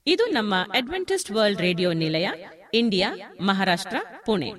ಇದು ನಮ್ಮ Adventist world radio ನಿಲಯ ಇಂಡಿಯಾ ಮಹಾರಾಷ್ಟ್ರ ಪುಣೆ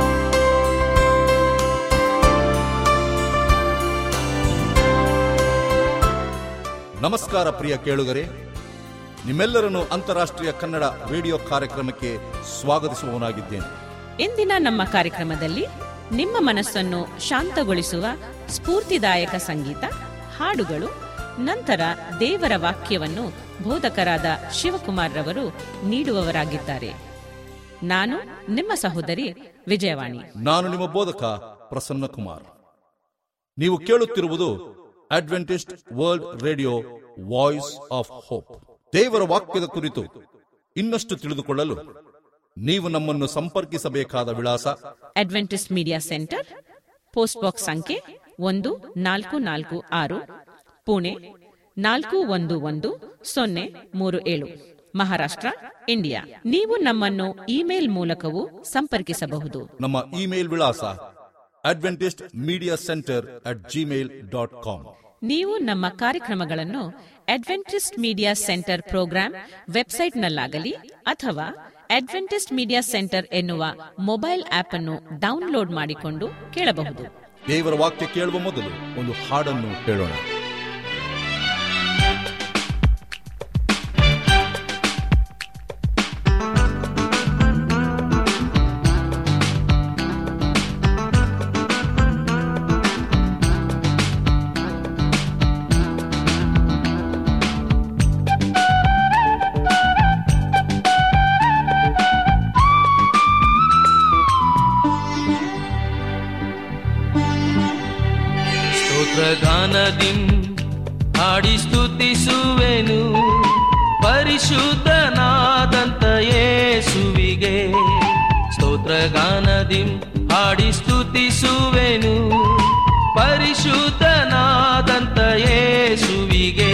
ನಮಸ್ಕಾರ ಪ್ರಿಯ ಕೇಳುಗರೆ ನಿಮ್ಮೆಲ್ಲರನ್ನು ಅಂತಾರಾಷ್ಟ್ರೀಯ ಕನ್ನಡ ರೇಡಿಯೋ ಕಾರ್ಯಕ್ರಮಕ್ಕೆ ಸ್ವಾಗತಿಸುವವನಾಗಿದ್ದೇನೆ ಇಂದಿನ ನಮ್ಮ ಕಾರ್ಯಕ್ರಮದಲ್ಲಿ ನಿಮ್ಮ ಮನಸ್ಸನ್ನು ಶಾಂತಗೊಳಿಸುವ ಸ್ಫೂರ್ತಿದಾಯಕ ಸಂಗೀತ ಹಾಡುಗಳು ನಂತರ ದೇವರ ವಾಕ್ಯವನ್ನು ಬೋಧಕರಾದ ಶಿವಕುಮಾರ್ ರವರು ನೀಡುವವರಾಗಿದ್ದಾರೆ ನಾನು ನಿಮ್ಮ ಸಹೋದರಿ ವಿಜಯವಾಣಿ ನಾನು ನಿಮ್ಮ ಬೋಧಕ ಪ್ರಸನ್ನ ಕುಮಾರ್ ನೀವು ಕೇಳುತ್ತಿರುವುದು Adventist world radio voice of hope ದೇವರ ವಾಕ್ಯದ ಕುರಿತು ಇನ್ನಷ್ಟು ತಿಳಿದುಕೊಳ್ಳಲು ನೀವು ನಮ್ಮನ್ನು ಸಂಪರ್ಕಿಸಬೇಕಾದ ವಿಳಾಸ Adventist media centre post box ಸಂಖ್ಯೆ ಒಂದು ನಾಲ್ಕು ನಾಲ್ಕು ಆರು ಪುಣೆ ನಾಲ್ಕು ಒಂದು ಒಂದು ಸೊನ್ನೆ ಮೂರು ಏಳು ಮಹಾರಾಷ್ಟ್ರ ಇಂಡಿಯಾ ನೀವು ನಮ್ಮನ್ನು ಇಮೇಲ್ ಮೂಲಕವೂ ಸಂಪರ್ಕಿಸಬಹುದು ನಮ್ಮ ಇಮೇಲ್ ವಿಳಾಸ Adventist media centre at Gmail dot com ನೀವು ನಮ್ಮ ಕಾರ್ಯಕ್ರಮಗಳನ್ನು ಅಡ್ವೆಂಟಿಸ್ಟ್ ಮೀಡಿಯಾ ಸೆಂಟರ್ ಪ್ರೋಗ್ರಾಂ ವೆಬ್ಸೈಟ್ನಲ್ಲಾಗಲಿ ಅಥವಾ ಅಡ್ವೆಂಟಿಸ್ಟ್ ಮೀಡಿಯಾ ಸೆಂಟರ್ ಎನ್ನುವ ಮೊಬೈಲ್ ಆಪ್ ಅನ್ನು ಡೌನ್ಲೋಡ್ ಮಾಡಿಕೊಂಡು ಕೇಳಬಹುದು ದೇವರ ವಾಕ್ಯ ಕೇಳುವ ಮೊದಲು ಒಂದು ಹಾಡನ್ನು ಕೇಳೋಣ ಸ್ತೋತ್ರಗಾನದಿಂ ಹಾಡಿ ಸ್ತುತಿಸುವೆನು ಪರಿಶುದ್ಧನಾದಂತ ಯೇಸುವಿಗೆ ಸ್ತೋತ್ರಗಾನದಿಂ ಹಾಡಿ ಸ್ತುತಿಸುವೆನು ಪರಿಶುದ್ಧನಾದಂತ ಯೇಸುವಿಗೆ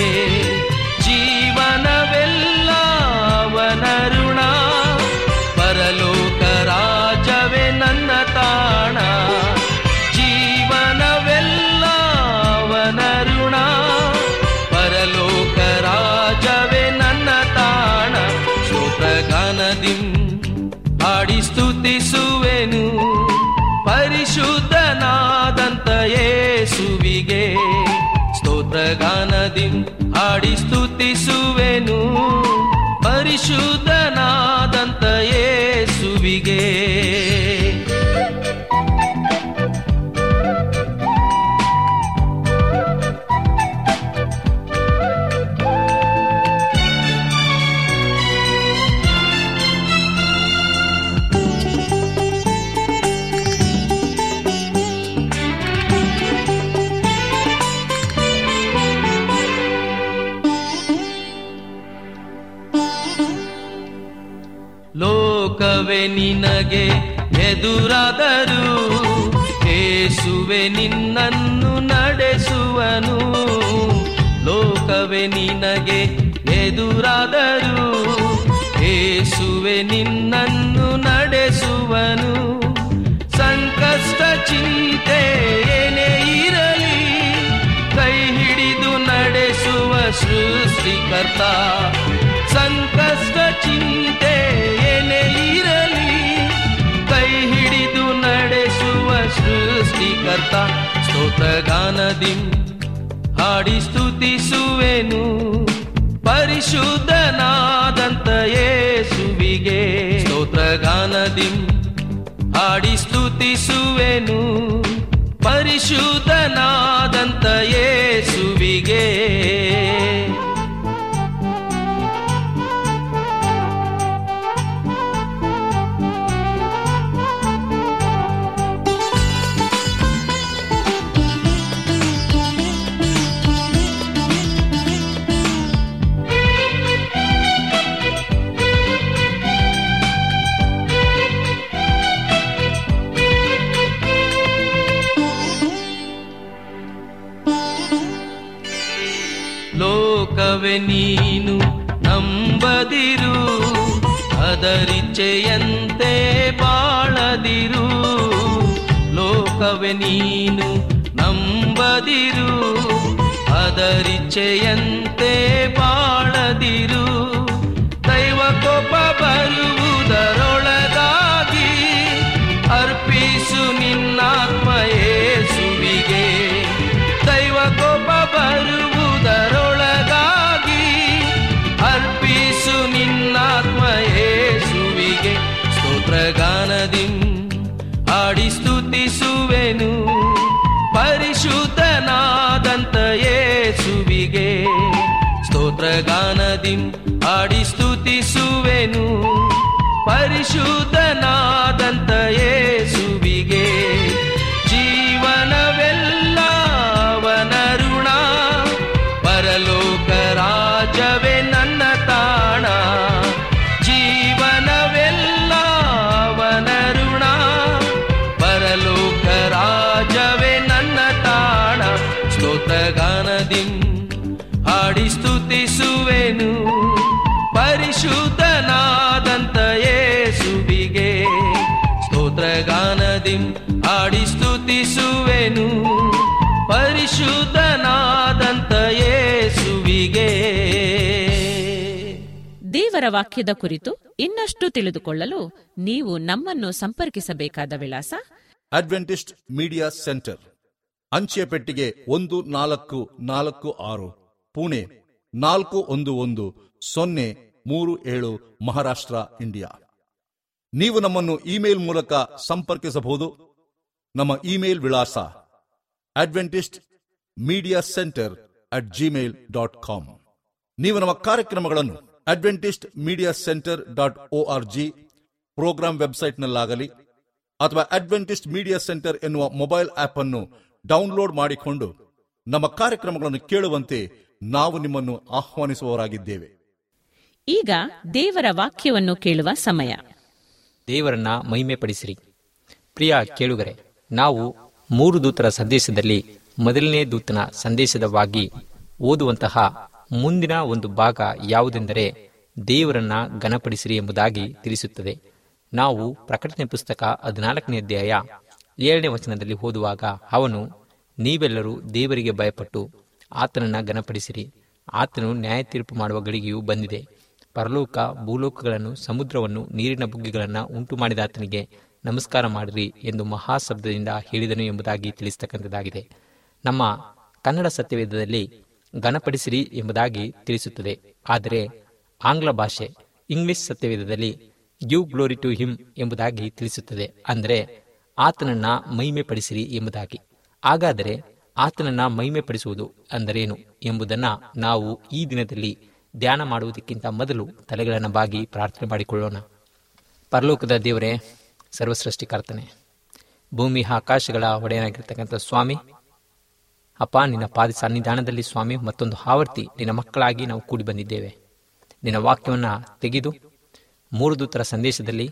ಜೀವನವೆಲ್ಲ ಅವನ ಋಣ ಪರಲೋಕ ರಾಜವೇ ನನ್ನ ತಾಣ ಜೀವನವೆಲ್ಲ ಅವನ ಋಣ ಪರಲೋಕ ರಾಜವೇ ನನ್ನ ತಾಣ ಸ್ತೋತ್ರಗಾನದಿಂ ಹಾಡಿ ಸ್ತುತಿಸುವೆನು ಪರಿಶುದ್ಧನಾದಂತ ಯೇಸುವಿಗೆ ಸ್ತೋತ್ರಗಾನದಿಂ ಹಾಡಿ ಸ್ತುತಿಸುವೆನು ಪರಿಶುದ್ಧನಾದಂತ ಯೇಸುವಿಗೆ ಲೋಕವೇ ನಿನಗೆ ಎದುರಾದರೂ ಏಸುವೆ ನಿನ್ನನ್ನು ನಡೆಸುವನು ಲೋಕವೇ ನಿನಗೆ ಎದುರಾದರೂ ಏಸುವೆ ನಿನ್ನನ್ನು ನಡೆಸುವನು ಸಂಕಷ್ಟ ಚಿಂತೆ ಏನೇ ಇರಲಿ ಕೈ ಹಿಡಿದು ನಡೆಸುವ ಸೃಷ್ಟಿಕರ್ತ ಸಂಕಷ್ಟ ಚಿಂತೆ ಏನೇ ಇರಲಿ ಕೈ ಹಿಡಿದು ನಡೆಸುವ ಸೃಷ್ಟಿಕರ್ತ ಸ್ತೋತ್ರಗಾನದಿಂ ಹಾಡಿ ಸ್ತುತಿಸುವೆನು ಪರಿಶುದ್ಧನಾದಂತ ಯೇಸುವಿಗೆ ಸ್ತೋತ್ರಗಾನದಿಂ ಹಾಡಿ ಸ್ತುತಿಸುವೆನು ಪರಿಶುದ್ಧನಾದಂತ ಯೇಸುವಿಗೆ ಲೋಕವೇ ನೀನು ನಂಬದಿರು ಅದರಿಚ್ಛೆಯಂತೆ ಬಾಳದಿರು ಲೋಕವೇ ನೀನು ನಂಬದಿರು ಅದರಿಚ್ಛೆಯಂತೆ ಬಾಳದಿರು ದೈವ ಸ್ತೋತ್ರಗಾನದಿಂ ಹಾಡಿ ಸ್ತುತಿಸುವೆನು ಪರಿಶುದ್ಧನಾದಂತ ಯೇಸುವಿಗೆ ಸ್ತೋತ್ರಗಾನದಿಂ ಹಾಡಿ ಸ್ತುತಿಸುವೆನು ಪರಿಶುದ್ಧನಾದಂತ ಯೇಸುವಿಗೆ ಜೀವನವೆಲ್ಲ ಅವನ ಋಣ ಪರಲೋಕ ರಾಜವೇ ನನ್ನ ತಾಣ ಜೀವನವೆಲ್ಲ ಅವನ ಋಣ ಪರಲೋಕ ರಾಜವೇ ನನ್ನ ತಾಣ ಸ್ತೋತ್ರಗಾನದಿಂ ಹಾಡಿ ಸ್ತುತಿಸುವೆನು ಪರಿಶುದ್ಧನಾದಂತ ಯೇಸುವಿಗೆ ಸ್ತೋತ್ರಗಾನದಿಂ ಹಾಡಿ ಸ್ತುತಿಸುವೆನು ಪರಿಶುದ್ಧನಾದಂತ ಯೇಸುವಿಗೆ ದೇವರ ವಾಕ್ಯದ ಕುರಿತು ಇನ್ನಷ್ಟು ತಿಳಿದುಕೊಳ್ಳಲು ನೀವು ನಮ್ಮನ್ನು ಸಂಪರ್ಕಿಸಬೇಕಾದ ವಿಳಾಸ ಅಡ್ವೆಂಟಿಸ್ಟ್ ಮೀಡಿಯಾ ಸೆಂಟರ್ ಅಂಚೆ ಪೆಟ್ಟಿಗೆ ಒಂದು ನಾಲ್ಕು ನಾಲ್ಕು ಆರು ಪುಣೆ ನಾಲ್ಕು ಒಂದು ಒಂದು ಸೊನ್ನೆ ಮೂರು ಏಳು ಮಹಾರಾಷ್ಟ್ರ ಇಂಡಿಯಾ ನೀವು ನಮ್ಮನ್ನು ಇಮೇಲ್ ಮೂಲಕ ಸಂಪರ್ಕಿಸಬಹುದು ನಮ್ಮ ಇಮೇಲ್ ವಿಳಾಸ Adventist media centre at Gmail dot com ನೀವು ನಮ್ಮ ಕಾರ್ಯಕ್ರಮಗಳನ್ನು Adventist media centre dot O R G programme ವೆಬ್ಸೈಟ್ನಲ್ಲಾಗಲಿ ಅಥವಾ ಅಡ್ವೆಂಟಿಸ್ಟ್ ಮೀಡಿಯಾ ಸೆಂಟರ್ ಎನ್ನುವ ಮೊಬೈಲ್ ಆಪ್ ಅನ್ನು ಡೌನ್ಲೋಡ್ ಮಾಡಿಕೊಂಡು ನಮ್ಮ ಕಾರ್ಯಕ್ರಮಗಳನ್ನು ಕೇಳುವಂತೆ ನಾವು ನಿಮ್ಮನ್ನು ಆಹ್ವಾನಿಸುವವರಾಗಿದ್ದೇವೆ ಈಗ ದೇವರ ವಾಕ್ಯವನ್ನು ಕೇಳುವ ಸಮಯ ದೇವರನ್ನ ಮಹಿಮೆ ಪಡಿಸಿರಿ ಪ್ರಿಯ ಕೇಳುಗರೆ ನಾವು ಮೂರು ದೂತರ ಸಂದೇಶದಲ್ಲಿ ಮೊದಲನೇ ದೂತನ ಸಂದೇಶದವಾಗಿ ಓದುವಂತಹ ಮುಂದಿನ ಒಂದು ಭಾಗ ಯಾವುದೆಂದರೆ ದೇವರನ್ನ ಘನಪಡಿಸಿರಿ ಎಂಬುದಾಗಿ ತಿಳಿಸುತ್ತದೆ ನಾವು ಪ್ರಕಟಣೆ ಪುಸ್ತಕ ಹದಿನಾಲ್ಕನೇ ಅಧ್ಯಾಯ ಏಳನೇ ವಚನದಲ್ಲಿ ಓದುವಾಗ ಅವನು ನೀವೆಲ್ಲರೂ ದೇವರಿಗೆ ಭಯಪಟ್ಟು ಆತನನ್ನ ಘನಪಡಿಸಿರಿ ಆತನು ನ್ಯಾಯ ತೀರ್ಪು ಮಾಡುವ ಗಳಿಗೆಯೂ ಬಂದಿದೆ ಪರಲೋಕ ಭೂಲೋಕಗಳನ್ನು ಸಮುದ್ರವನ್ನು ನೀರಿನ ಬುಗ್ಗೆಗಳನ್ನು ಉಂಟು ಮಾಡಿದ ಆತನಿಗೆ ನಮಸ್ಕಾರ ಮಾಡಿರಿ ಎಂದು ಮಹಾಶಬ್ದದಿಂದ ಹೇಳಿದನು ಎಂಬುದಾಗಿ ತಿಳಿಸ್ತಕ್ಕಂಥದ್ದಾಗಿದೆ ನಮ್ಮ ಕನ್ನಡ ಸತ್ಯವೇದದಲ್ಲಿ ಘನಪಡಿಸಿರಿ ಎಂಬುದಾಗಿ ತಿಳಿಸುತ್ತದೆ ಆದರೆ ಆಂಗ್ಲ ಭಾಷೆ ಇಂಗ್ಲಿಷ್ ಸತ್ಯವೇದದಲ್ಲಿ ಗಿವ್ ಗ್ಲೋರಿ ಟು ಹಿಮ್ ಎಂಬುದಾಗಿ ತಿಳಿಸುತ್ತದೆ ಅಂದರೆ ಆತನನ್ನ ಮಹಿಮೆ ಪಡಿಸಿರಿ ಎಂಬುದಾಗಿ ಹಾಗಾದರೆ ಆತನನ್ನ ಮಹಿಮೆ ಪಡಿಸುವುದು ಅಂದರೇನು ಎಂಬುದನ್ನ ನಾವು ಈ ದಿನದಲ್ಲಿ ಧ್ಯಾನ ಮಾಡುವುದಕ್ಕಿಂತ ಮೊದಲು ತಲೆಗಳನ್ನು ಬಾಗಿ ಪ್ರಾರ್ಥನೆ ಮಾಡಿಕೊಳ್ಳೋಣ ಪರಲೋಕದ ದೇವರೇ ಸರ್ವಸೃಷ್ಟಿಕರ್ತನೆ ಭೂಮಿ ಆಕಾಶಗಳ ಒಡೆಯನಾಗಿರ್ತಕ್ಕಂಥ ಸ್ವಾಮಿ ಅಪ್ಪ ನಿನ್ನ ಪಾದ ಸನ್ನಿಧಾನದಲ್ಲಿ ಸ್ವಾಮಿ ಮತ್ತೊಂದು ಆವರ್ತಿ ನಿನ್ನ ಮಕ್ಕಳಾಗಿ ನಾವು ಕೂಡಿ ಬಂದಿದ್ದೇವೆ ನಿನ್ನ ವಾಕ್ಯವನ್ನು ತೆಗೆದು ಮೂರು ದೂತರ ಸಂದೇಶದಲ್ಲಿ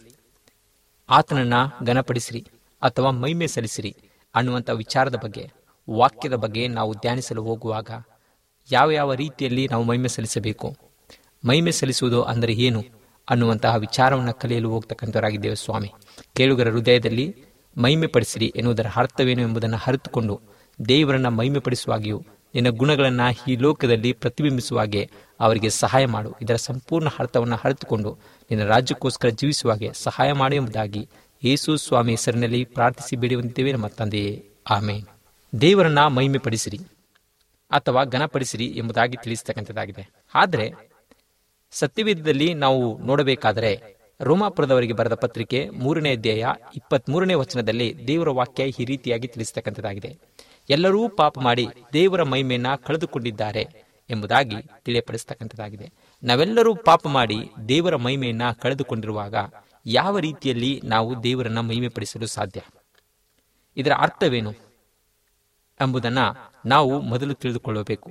ಆತನನ್ನ ಘನಪಡಿಸಿರಿ ಅಥವಾ ಮೈಮೆ ಸಲ್ಲಿಸಿರಿ ಅನ್ನುವಂಥ ವಿಚಾರದ ಬಗ್ಗೆ ವಾಕ್ಯದ ಬಗ್ಗೆ ನಾವು ಧ್ಯಾನಿಸಲು ಹೋಗುವಾಗ ಯಾವ ಯಾವ ರೀತಿಯಲ್ಲಿ ನಾವು ಮೈಮೆ ಸಲ್ಲಿಸಬೇಕು ಮೈಮೆ ಸಲ್ಲಿಸುವುದು ಅಂದರೆ ಏನು ಅನ್ನುವಂತಹ ವಿಚಾರವನ್ನು ಕಲಿಯಲು ಹೋಗ್ತಕ್ಕಂಥವರಾಗಿದ್ದೇವೆ ಸ್ವಾಮಿ ಕೇಳುಗರ ಹೃದಯದಲ್ಲಿ ಮಹಿಮೆ ಪಡಿಸಿರಿ ಎನ್ನುವುದರ ಅರ್ಥವೇನು ಎಂಬುದನ್ನು ಅರಿತುಕೊಂಡು ದೇವರನ್ನ ಮಹಿಮೆ ಪಡಿಸುವಾಗಿಯೂ ನಿನ್ನ ಗುಣಗಳನ್ನು ಈ ಲೋಕದಲ್ಲಿ ಪ್ರತಿಬಿಂಬಿಸುವಾಗೆ ಅವರಿಗೆ ಸಹಾಯ ಮಾಡು ಇದರ ಸಂಪೂರ್ಣ ಅರ್ಥವನ್ನು ಅರಿತುಕೊಂಡು ನಿನ್ನ ರಾಜ್ಯಕ್ಕೋಸ್ಕರ ಜೀವಿಸುವಾಗೆ ಸಹಾಯ ಮಾಡು ಎಂಬುದಾಗಿ ಯೇಸು ಸ್ವಾಮಿ ಹೆಸರಿನಲ್ಲಿ ಪ್ರಾರ್ಥಿಸಿ ಬೇಡುವಂತೇವೆ ನಮ್ಮ ತಂದೆಯೇ ಆಮೇನ್ ದೇವರನ್ನ ಮಹಿಮೆ ಪಡಿಸಿರಿ ಅಥವಾ ಘನಪಡಿಸಿರಿ ಎಂಬುದಾಗಿ ತಿಳಿಸ್ತಕ್ಕಂಥದ್ದಾಗಿದೆ ಆದರೆ ಸತ್ಯವೇದದಲ್ಲಿ ನಾವು ನೋಡಬೇಕಾದರೆ ರೋಮಾಪುರದವರಿಗೆ ಬರೆದ ಪತ್ರಿಕೆ ಮೂರನೇ ಅಧ್ಯಾಯ ಇಪ್ಪತ್ತ್ ಮೂರನೇ ವಚನದಲ್ಲಿ ದೇವರ ವಾಕ್ಯ ಈ ರೀತಿಯಾಗಿ ತಿಳಿಸ್ತಕ್ಕಂಥದ್ದಾಗಿದೆ ಎಲ್ಲರೂ ಪಾಪ ಮಾಡಿ ದೇವರ ಮಹಿಮೆಯನ್ನ ಕಳೆದುಕೊಂಡಿದ್ದಾರೆ ಎಂಬುದಾಗಿ ತಿಳಿಯಪಡಿಸ್ತಕ್ಕಂಥದ್ದಾಗಿದೆ ನಾವೆಲ್ಲರೂ ಪಾಪ ಮಾಡಿ ದೇವರ ಮಹಿಮೆಯನ್ನ ಕಳೆದುಕೊಂಡಿರುವಾಗ ಯಾವ ರೀತಿಯಲ್ಲಿ ನಾವು ದೇವರನ್ನ ಮಹಿಮೆ ಪಡಿಸಲು ಸಾಧ್ಯ ಇದರ ಅರ್ಥವೇನು ಎಂಬುದನ್ನ ನಾವು ಮೊದಲು ತಿಳಿದುಕೊಳ್ಳಬೇಕು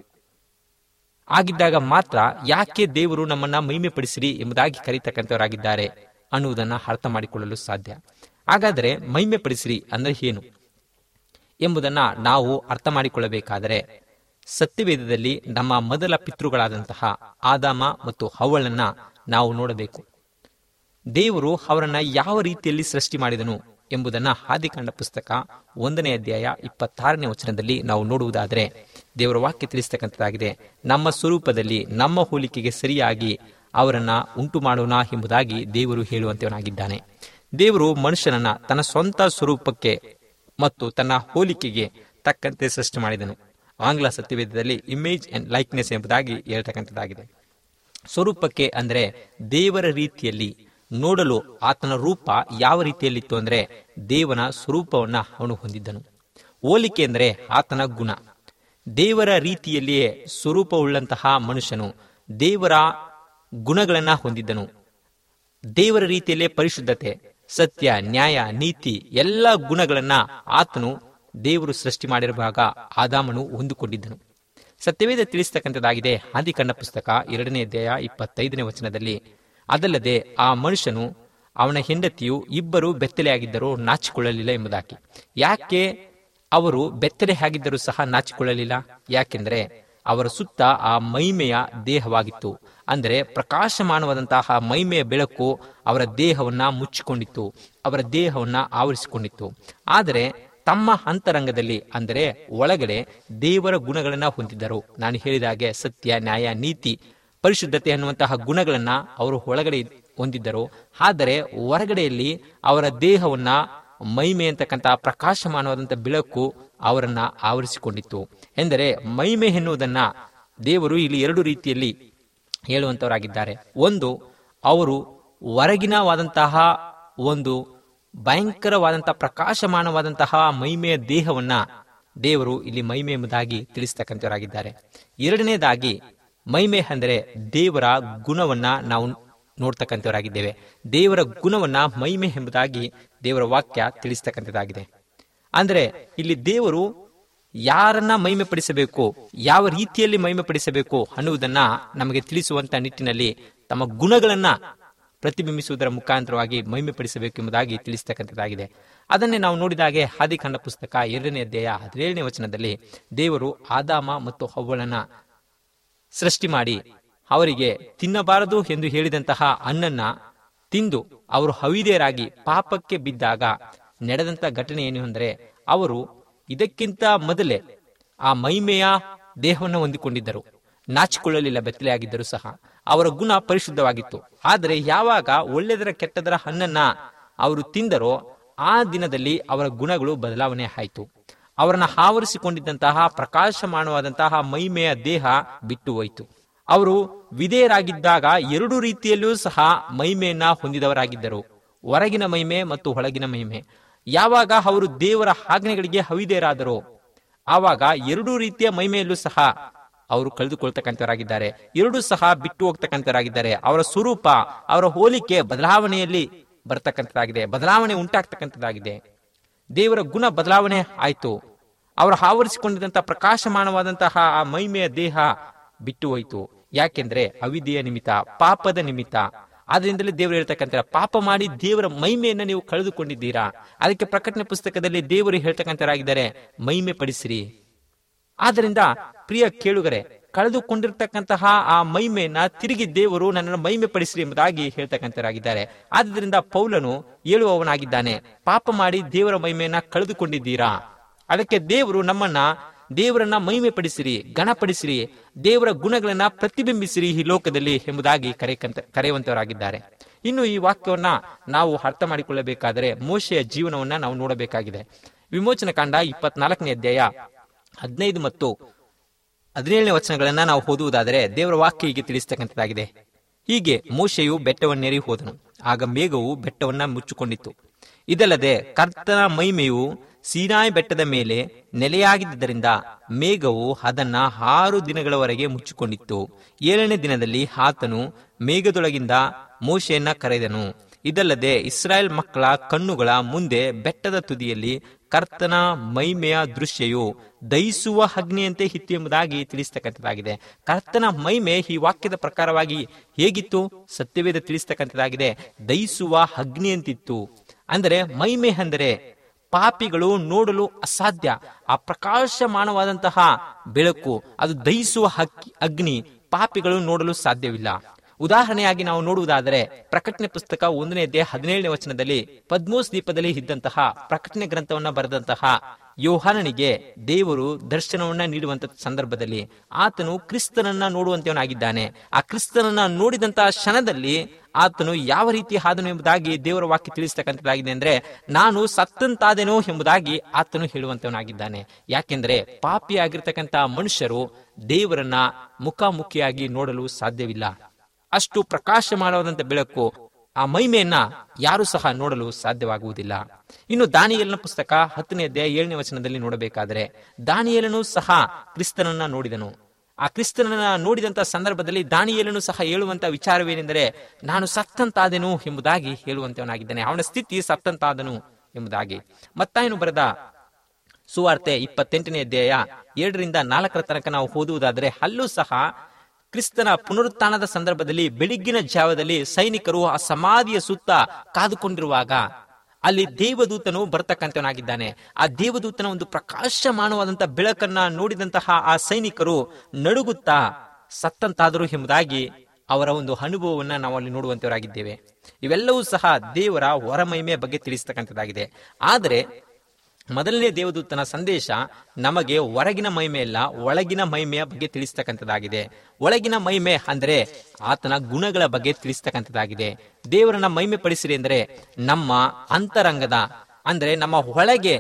ಆಗಿದ್ದಾಗ ಮಾತ್ರ ಯಾಕೆ ದೇವರು ನಮ್ಮನ್ನ ಮಹಿಮೆ ಪಡಿಸಿರಿ ಎಂಬುದಾಗಿ ಕರೀತಕ್ಕಂಥವರಾಗಿದ್ದಾರೆ ಅನ್ನುವುದನ್ನ ಅರ್ಥ ಮಾಡಿಕೊಳ್ಳಲು ಸಾಧ್ಯ ಹಾಗಾದರೆ ಮಹಿಮೆ ಪಡಿಸಿರಿ ಅಂದ್ರೆ ಏನು ಎಂಬುದನ್ನ ನಾವು ಅರ್ಥ ಮಾಡಿಕೊಳ್ಳಬೇಕಾದರೆ ಸತ್ಯವೇದದಲ್ಲಿ ನಮ್ಮ ಮೊದಲ ಪಿತೃಗಳಾದಂತಹ ಆದಾಮ ಮತ್ತು ಹವಳನ್ನ ನಾವು ನೋಡಬೇಕು ದೇವರು ಅವರನ್ನ ಯಾವ ರೀತಿಯಲ್ಲಿ ಸೃಷ್ಟಿ ಮಾಡಿದನು ಎಂಬುದನ್ನ ಆದಿಕಾಂಡ ಪುಸ್ತಕ ಒಂದನೇ ಅಧ್ಯಾಯ ಇಪ್ಪತ್ತಾರನೇ ವಚನದಲ್ಲಿ ನಾವು ನೋಡುವುದಾದರೆ ದೇವರ ವಾಕ್ಯ ತಿಳಿಸ್ತಕ್ಕಂಥದ್ದಾಗಿದೆ ನಮ್ಮ ಸ್ವರೂಪದಲ್ಲಿ ನಮ್ಮ ಹೋಲಿಕೆಗೆ ಸರಿಯಾಗಿ ಅವರನ್ನ ಉಂಟು ಮಾಡೋಣ ಎಂಬುದಾಗಿ ದೇವರು ಹೇಳುವಂತವನಾಗಿದ್ದಾನೆ ದೇವರು ಮನುಷ್ಯನನ್ನ ತನ್ನ ಸ್ವಂತ ಸ್ವರೂಪಕ್ಕೆ ಮತ್ತು ತನ್ನ ಹೋಲಿಕೆಗೆ ತಕ್ಕಂತೆ ಸೃಷ್ಟಿ ಮಾಡಿದನು ಆಂಗ್ಲ ಸತ್ಯವೇದದಲ್ಲಿ ಇಮೇಜ್ ಅಂಡ್ ಲೈಕ್ನೆಸ್ ಎಂಬುದಾಗಿ ಹೇಳ್ತಕ್ಕಂಥದ್ದಾಗಿದೆ ಸ್ವರೂಪಕ್ಕೆ ಅಂದರೆ ದೇವರ ರೀತಿಯಲ್ಲಿ ನೋಡಲು ಆತನ ರೂಪ ಯಾವ ರೀತಿಯಲ್ಲಿತ್ತು ಅಂದ್ರೆ ದೇವನ ಸ್ವರೂಪವನ್ನ ಅವನು ಹೊಂದಿದ್ದನು ಹೋಲಿಕೆ ಅಂದರೆ ಆತನ ಗುಣ ದೇವರ ರೀತಿಯಲ್ಲಿಯೇ ಸ್ವರೂಪವುಳ್ಳಂತಹ ಮನುಷ್ಯನು ದೇವರ ಗುಣಗಳನ್ನ ಹೊಂದಿದ್ದನು ದೇವರ ರೀತಿಯಲ್ಲೇ ಪರಿಶುದ್ಧತೆ ಸತ್ಯ ನ್ಯಾಯ ನೀತಿ ಎಲ್ಲ ಗುಣಗಳನ್ನ ಆತನು ದೇವರು ಸೃಷ್ಟಿ ಮಾಡಿರುವಾಗ ಆದಾಮನು ಹೊಂದಿಕೊಂಡಿದ್ದನು ಸತ್ಯವೇದ ತಿಳಿಸ್ತಕ್ಕಂಥದ್ದಾಗಿದೆ ಆದಿಕಣ್ಣ ಪುಸ್ತಕ ಎರಡನೇ ಅಧ್ಯಾಯ ಇಪ್ಪತ್ತೈದನೇ ವಚನದಲ್ಲಿ ಅದಲ್ಲದೆ ಆ ಮನುಷ್ಯನು ಅವನ ಹೆಂಡತಿಯು ಇಬ್ಬರು ಬೆತ್ತಲೆಯಾಗಿದ್ದರೂ ನಾಚಿಕೊಳ್ಳಲಿಲ್ಲ ಎಂಬುದಾಗಿ ಯಾಕೆ ಅವರು ಬೆತ್ತಲೆ ಆಗಿದ್ದರೂ ಸಹ ನಾಚಿಕೊಳ್ಳಲಿಲ್ಲ ಯಾಕೆಂದರೆ ಅವರ ಸುತ್ತ ಆ ಮೈಮೆಯ ದೇಹವಾಗಿತ್ತು ಅಂದರೆ ಪ್ರಕಾಶಮಾನವಾದಂತಹ ಮೈಮೆಯ ಬೆಳಕು ಅವರ ದೇಹವನ್ನ ಮುಚ್ಚಿಕೊಂಡಿತ್ತು ಅವರ ದೇಹವನ್ನ ಆವರಿಸಿಕೊಂಡಿತ್ತು ಆದರೆ ತಮ್ಮ ಅಂತರಂಗದಲ್ಲಿ ಅಂದರೆ ಒಳಗಡೆ ದೇವರ ಗುಣಗಳನ್ನ ಹೊಂದಿದ್ದರು ನಾನು ಹೇಳಿದ ಹಾಗೆ ಸತ್ಯ ನ್ಯಾಯ ನೀತಿ ಪರಿಶುದ್ಧತೆ ಅನ್ನುವಂತಹ ಗುಣಗಳನ್ನ ಅವರು ಒಳಗಡೆ ಹೊಂದಿದ್ದರು ಆದರೆ ಹೊರಗಡೆಯಲ್ಲಿ ಅವರ ದೇಹವನ್ನ ಮೈಮೆ ಅಂತಕ್ಕಂತಹ ಪ್ರಕಾಶಮಾನವಾದಂತಹ ಬೆಳಕು ಅವರನ್ನ ಆವರಿಸಿಕೊಂಡಿತ್ತು ಎಂದರೆ ಮೈಮೆ ಎನ್ನುವುದನ್ನ ದೇವರು ಇಲ್ಲಿ ಎರಡು ರೀತಿಯಲ್ಲಿ ಹೇಳುವಂತವರಾಗಿದ್ದಾರೆ ಒಂದು ಅವರು ಹೊರಗಿನವಾದಂತಹ ಒಂದು ಭಯಂಕರವಾದಂತಹ ಪ್ರಕಾಶಮಾನವಾದಂತಹ ಮೈಮೆಯ ದೇಹವನ್ನ ದೇವರು ಇಲ್ಲಿ ಮೈಮೆ ಎಂಬುದಾಗಿ ತಿಳಿಸ್ತಕ್ಕಂಥವರಾಗಿದ್ದಾರೆ ಎರಡನೇದಾಗಿ ಮೈಮೆ ಅಂದರೆ ದೇವರ ಗುಣವನ್ನ ನಾವು ನೋಡ್ತಕ್ಕಂಥವರಾಗಿದ್ದೇವೆ ದೇವರ ಗುಣವನ್ನ ಮೈಮೆ ಎಂಬುದಾಗಿ ದೇವರ ವಾಕ್ಯ ತಿಳಿಸ್ತಕ್ಕಂಥದ್ದಾಗಿದೆ ಅಂದ್ರೆ ಇಲ್ಲಿ ದೇವರು ಯಾರನ್ನ ಮಹಿಮೆ ಪಡಿಸಬೇಕು ಯಾವ ರೀತಿಯಲ್ಲಿ ಮಹಿಮೆ ಪಡಿಸಬೇಕು ಅನ್ನುವುದನ್ನ ನಮಗೆ ತಿಳಿಸುವಂತ ನಿಟ್ಟಿನಲ್ಲಿ ತಮ್ಮ ಗುಣಗಳನ್ನ ಪ್ರತಿಬಿಂಬಿಸುವುದರ ಮುಖಾಂತರವಾಗಿ ಮಹಿಮೆ ಪಡಿಸಬೇಕು ಎಂಬುದಾಗಿ ತಿಳಿಸ್ತಕ್ಕಂಥದ್ದಾಗಿದೆ ಅದನ್ನೇ ನಾವು ನೋಡಿದಾಗೆ ಆದಿಕಾಂಡ ಪುಸ್ತಕ ಎರಡನೇ ಅಧ್ಯಾಯ ಹದಿನೇಳನೇ ವಚನದಲ್ಲಿ ದೇವರು ಆದಾಮ ಮತ್ತು ಹವ್ವಳನ್ನ ಸೃಷ್ಟಿ ಮಾಡಿ ಅವರಿಗೆ ತಿನ್ನಬಾರದು ಎಂದು ಹೇಳಿದಂತಹ ಹಣ್ಣನ್ನ ತಿಂದು ಅವರು ಹವಿದೇರಾಗಿ ಪಾಪಕ್ಕೆ ಬಿದ್ದಾಗ ನಡೆದಂತ ಘಟನೆ ಏನು ಅಂದರೆ ಅವರು ಇದಕ್ಕಿಂತ ಮೊದಲೇ ಆ ಮೈಮೆಯ ದೇಹವನ್ನು ಹೊಂದಿಕೊಂಡಿದ್ದರು ನಾಚಿಕೊಳ್ಳಲಿಲ್ಲ ಬೆತ್ತಲೆಯಾಗಿದ್ದರು ಸಹ ಅವರ ಗುಣ ಪರಿಶುದ್ಧವಾಗಿತ್ತು ಆದರೆ ಯಾವಾಗ ಒಳ್ಳೆದರ ಕೆಟ್ಟದರ ಹಣ್ಣನ್ನ ಅವರು ತಿಂದರೋ ಆ ದಿನದಲ್ಲಿ ಅವರ ಗುಣಗಳು ಬದಲಾವಣೆ ಆಯಿತು ಅವರನ್ನ ಆವರಿಸಿಕೊಂಡಿದ್ದಂತಹ ಪ್ರಕಾಶಮಾನವಾದಂತಹ ಮೈಮೆಯ ದೇಹ ಬಿಟ್ಟು ಹೋಯಿತು ಅವರು ವಿಧೇಯರಾಗಿದ್ದಾಗ ಎರಡು ರೀತಿಯಲ್ಲೂ ಸಹ ಮೈಮೆಯನ್ನ ಹೊಂದಿದವರಾಗಿದ್ದರು ಹೊರಗಿನ ಮಹಿಮೆ ಮತ್ತು ಒಳಗಿನ ಮಹಿಮೆ ಯಾವಾಗ ಅವರು ದೇವರ ಆಜ್ಞೆಗಳಿಗೆ ಹವಿದೇರಾದರೋ ಆವಾಗ ಎರಡೂ ರೀತಿಯ ಮಹಿಮೆಯಲ್ಲೂ ಸಹ ಅವರು ಕಳೆದುಕೊಳ್ತಕ್ಕಂಥವರಾಗಿದ್ದಾರೆ ಎರಡೂ ಸಹ ಬಿಟ್ಟು ಹೋಗ್ತಕ್ಕಂಥವರಾಗಿದ್ದಾರೆ ಅವರ ಸ್ವರೂಪ ಅವರ ಹೋಲಿಕೆ ಬದಲಾವಣೆಯಲ್ಲಿ ಬರ್ತಕ್ಕಂಥದ್ದಾಗಿದೆ ಬದಲಾವಣೆ ಉಂಟಾಗ್ತಕ್ಕಂಥದ್ದಾಗಿದೆ ದೇವರ ಗುಣ ಬದಲಾವಣೆ ಆಯಿತು ಅವರು ಆವರಿಸಿಕೊಂಡಿದ್ದಂಥ ಪ್ರಕಾಶಮಾನವಾದಂತಹ ಆ ಮೈಮೆಯ ದೇಹ ಬಿಟ್ಟು ಹೋಯಿತು ಯಾಕೆಂದ್ರೆ ಅವಿದೆಯ ನಿಮಿತ್ತ ಪಾಪದ ನಿಮಿತ್ತ ಆದ್ರಿಂದಲೇ ದೇವರು ಹೇಳ್ತಕ್ಕಂಥ ಪಾಪ ಮಾಡಿ ದೇವರ ಮೈಮೆಯನ್ನ ನೀವು ಕಳೆದುಕೊಂಡಿದ್ದೀರಾ ಅದಕ್ಕೆ ಪ್ರಕಟಣೆ ಪುಸ್ತಕದಲ್ಲಿ ದೇವರು ಹೇಳ್ತಕ್ಕಂಥರಾಗಿದ್ದಾರೆ ಮೈಮೆ ಪಡಿಸಿರಿ ಆದ್ರಿಂದ ಪ್ರಿಯ ಕೇಳುಗರೆ ಕಳೆದುಕೊಂಡಿರ್ತಕ್ಕಂತಹ ಆ ಮೈಮೆಯನ್ನ ತಿರುಗಿ ದೇವರು ನನ್ನನ್ನು ಮೈಮೆ ಪಡಿಸಿರಿ ಎಂಬುದಾಗಿ ಹೇಳ್ತಕ್ಕಂಥರಾಗಿದ್ದಾರೆ ಆದ್ರಿಂದ ಪೌಲನು ಹೇಳುವವನಾಗಿದ್ದಾನೆ ಪಾಪ ಮಾಡಿ ದೇವರ ಮೈಮೆಯನ್ನ ಕಳೆದುಕೊಂಡಿದ್ದೀರಾ ಅದಕ್ಕೆ ದೇವರು ನಮ್ಮನ್ನ ದೇವರನ್ನ ಮಹಿಮೆ ಪಡಿಸಿರಿ ಗಣಪಡಿಸಿರಿ ದೇವರ ಗುಣಗಳನ್ನ ಪ್ರತಿಬಿಂಬಿಸಿರಿ ಈ ಲೋಕದಲ್ಲಿ ಎಂಬುದಾಗಿ ಕರೆಯಕಂತ ಕರೆಯುವಂತವರಾಗಿದ್ದಾರೆ ಇನ್ನು ಈ ವಾಕ್ಯವನ್ನ ನಾವು ಅರ್ಥ ಮಾಡಿಕೊಳ್ಳಬೇಕಾದರೆ ಮೋಶೆಯ ಜೀವನವನ್ನ ನಾವು ನೋಡಬೇಕಾಗಿದೆ ವಿಮೋಚನ ಕಾಂಡ ಇಪ್ಪತ್ನಾಲ್ಕನೇ ಅಧ್ಯಾಯ ಹದಿನೈದು ಮತ್ತು ಹದಿನೇಳನೇ ವಚನಗಳನ್ನ ನಾವು ಓದುವುದಾದರೆ ದೇವರ ವಾಕ್ಯ ಹೀಗೆ ತಿಳಿಸ್ತಕ್ಕಂಥದ್ದಾಗಿದೆ ಹೀಗೆ ಮೋಶೆಯು ಬೆಟ್ಟವನ್ನೇರಿ ಹೋದನು ಆಗ ಮೇಘವು ಬೆಟ್ಟವನ್ನ ಮುಚ್ಚಿಕೊಂಡಿತ್ತು ಇದಲ್ಲದೆ ಕರ್ತನ ಮೈಮೆಯು ಸೀನಾಯಿ ಬೆಟ್ಟದ ಮೇಲೆ ನೆಲೆಯಾಗಿದ್ದರಿಂದ ಮೇಘವು ಅದನ್ನ ಆರು ದಿನಗಳವರೆಗೆ ಮುಚ್ಚಿಕೊಂಡಿತ್ತು ಏಳನೇ ದಿನದಲ್ಲಿ ಆತನು ಮೇಘದೊಳಗಿಂದ ಮೋಶೆಯನ್ನ ಕರೆದನು ಇದಲ್ಲದೆ ಇಸ್ರಾಯೇಲ್ ಮಕ್ಕಳ ಕಣ್ಣುಗಳ ಮುಂದೆ ಬೆಟ್ಟದ ತುದಿಯಲ್ಲಿ ಕರ್ತನ ಮೈಮೆಯ ದೃಶ್ಯವು ದಹಿಸುವ ಅಗ್ನಿಯಂತೆ ಇತ್ತು ಎಂಬುದಾಗಿ ತಿಳಿಸ್ತಕ್ಕಂಥದ್ದಾಗಿದೆ ಕರ್ತನ ಮೈಮೆ ಈ ವಾಕ್ಯದ ಪ್ರಕಾರವಾಗಿ ಹೇಗಿತ್ತು ಸತ್ಯವೇದ ತಿಳಿಸ್ತಕ್ಕಂಥದ್ದಾಗಿದೆ ದಹಿಸುವ ಅಗ್ನಿಯಂತಿತ್ತು ಅಂದರೆ ಮೈಮೆ ಅಂದರೆ ಪಾಪಿಗಳು ನೋಡಲು ಅಸಾಧ್ಯ ಆ ಪ್ರಕಾಶಮಾನವಾದಂತಹ ಬೆಳಕು ಅದು ದಹಿಸುವ ಹಕ್ಕಿ ಅಗ್ನಿ ಪಾಪಿಗಳು ನೋಡಲು ಸಾಧ್ಯವಿಲ್ಲ ಉದಾಹರಣೆಯಾಗಿ ನಾವು ನೋಡುವುದಾದರೆ ಪ್ರಕಟಣೆ ಪುಸ್ತಕ ಒಂದನೇ ಅಧ್ಯಾಯ ಹದಿನೇಳನೇ ವಚನದಲ್ಲಿ ಪದ್ಮೋಸ್ ದೀಪದಲ್ಲಿ ಇದ್ದಂತಹ ಪ್ರಕಟಣೆ ಗ್ರಂಥವನ್ನ ಬರೆದಂತಹ ಯೋಹಾನನಿಗೆ ದೇವರು ದರ್ಶನವನ್ನ ನೀಡುವಂತ ಸಂದರ್ಭದಲ್ಲಿ ಆತನು ಕ್ರಿಸ್ತನನ್ನ ನೋಡುವಂತವನಾಗಿದ್ದಾನೆ ಆ ಕ್ರಿಸ್ತನನ್ನ ನೋಡಿದಂತಹ ಕ್ಷಣದಲ್ಲಿ ಆತನು ಯಾವ ರೀತಿ ಆದನು ಎಂಬುದಾಗಿ ದೇವರ ವಾಕ್ಯ ತಿಳಿಸ್ತಕ್ಕಂಥದ್ದಾಗಿದೆ ಅಂದ್ರೆ ನಾನು ಸತ್ತಂತಾದೆನೋ ಎಂಬುದಾಗಿ ಆತನು ಹೇಳುವಂತವನಾಗಿದ್ದಾನೆ ಯಾಕೆಂದ್ರೆ ಪಾಪಿಯಾಗಿರ್ತಕ್ಕಂತಹ ಮನುಷ್ಯರು ದೇವರನ್ನ ಮುಖಾಮುಖಿಯಾಗಿ ನೋಡಲು ಸಾಧ್ಯವಿಲ್ಲ ಅಷ್ಟು ಪ್ರಕಾಶಮಾನವಾದಂತ ಬೆಳಕು ಆ ಮಹಿಮೆಯನ್ನ ಯಾರು ಸಹ ನೋಡಲು ಸಾಧ್ಯವಾಗುವುದಿಲ್ಲ ಇನ್ನು ದಾನಿಯೇಲನ ಪುಸ್ತಕ ಹತ್ತನೇ ಅಧ್ಯಾಯ ಏಳನೇ ವಚನದಲ್ಲಿ ನೋಡಬೇಕಾದರೆ ದಾನಿಯೇಲನು ಸಹ ಕ್ರಿಸ್ತನನ್ನ ನೋಡಿದನು ಆ ಕ್ರಿಸ್ತನನ್ನ ನೋಡಿದಂತ ಸಂದರ್ಭದಲ್ಲಿ ದಾನಿಯೇಲನು ಸಹ ಹೇಳುವಂತ ವಿಚಾರವೇನೆಂದರೆ ನಾನು ಸತ್ತಂತಾದೆನು ಎಂಬುದಾಗಿ ಹೇಳುವಂತವನಾಗಿದ್ದಾನೆ ಅವನ ಸ್ಥಿತಿ ಸತ್ತಂತಾದನು ಎಂಬುದಾಗಿ ಮತ್ತಾಯನು ಬರೆದ ಸುವಾರ್ತೆ ಇಪ್ಪತ್ತೆಂಟನೇ ಅಧ್ಯಾಯ ಏಳರಿಂದ ನಾಲ್ಕರ ತನಕ ನಾವು ಓದುವುದಾದರೆ ಅಲ್ಲೂ ಸಹ ಕ್ರಿಸ್ತನ ಪುನರುತ್ಥಾನದ ಸಂದರ್ಭದಲ್ಲಿ ಬೆಳಿಗ್ಗಿನ ಜಾವದಲ್ಲಿ ಸೈನಿಕರು ಆ ಸಮಾಧಿಯ ಸುತ್ತ ಕಾದುಕೊಂಡಿರುವಾಗ ಅಲ್ಲಿ ದೇವದೂತನು ಬರ್ತಕ್ಕಂಥವನಾಗಿದ್ದಾನೆ ಆ ದೇವದೂತನ ಒಂದು ಪ್ರಕಾಶಮಾನವಾದಂತಹ ಬೆಳಕನ್ನ ನೋಡಿದಂತಹ ಆ ಸೈನಿಕರು ನಡುಗುತ್ತಾ ಸತ್ತಂತಾದರು ಎಂಬುದಾಗಿ ಅವರ ಒಂದು ಅನುಭವವನ್ನ ನಾವು ಅಲ್ಲಿ ನೋಡುವಂತವರಾಗಿದ್ದೇವೆ ಇವೆಲ್ಲವೂ ಸಹ ದೇವರ ಹೊರಮಹಿಮೆಯ ಬಗ್ಗೆ ತಿಳಿಸ್ತಕ್ಕಂಥದ್ದಾಗಿದೆ ಆದರೆ ಮೊದಲನೇ ದೇವದೂತನ ಸಂದೇಶ ನಮಗೆ ಹೊರಗಿನ ಮಹಿಮೆಯಲ್ಲ ಒಳಗಿನ ಮಹಿಮೆಯ ಬಗ್ಗೆ ತಿಳಿಸ್ತಕ್ಕಂಥದ್ದಾಗಿದೆ ಒಳಗಿನ ಮಹಿಮೆ ಅಂದ್ರೆ ಆತನ ಗುಣಗಳ ಬಗ್ಗೆ ತಿಳಿಸ್ತಕ್ಕಂಥದ್ದಾಗಿದೆ ದೇವರನ್ನ ಮಹಿಮೆ ಪಡಿಸಿರಿ ಅಂದರೆ ನಮ್ಮ ಅಂತರಂಗದ ಅಂದ್ರೆ ನಮ್ಮ ಒಳಗೆ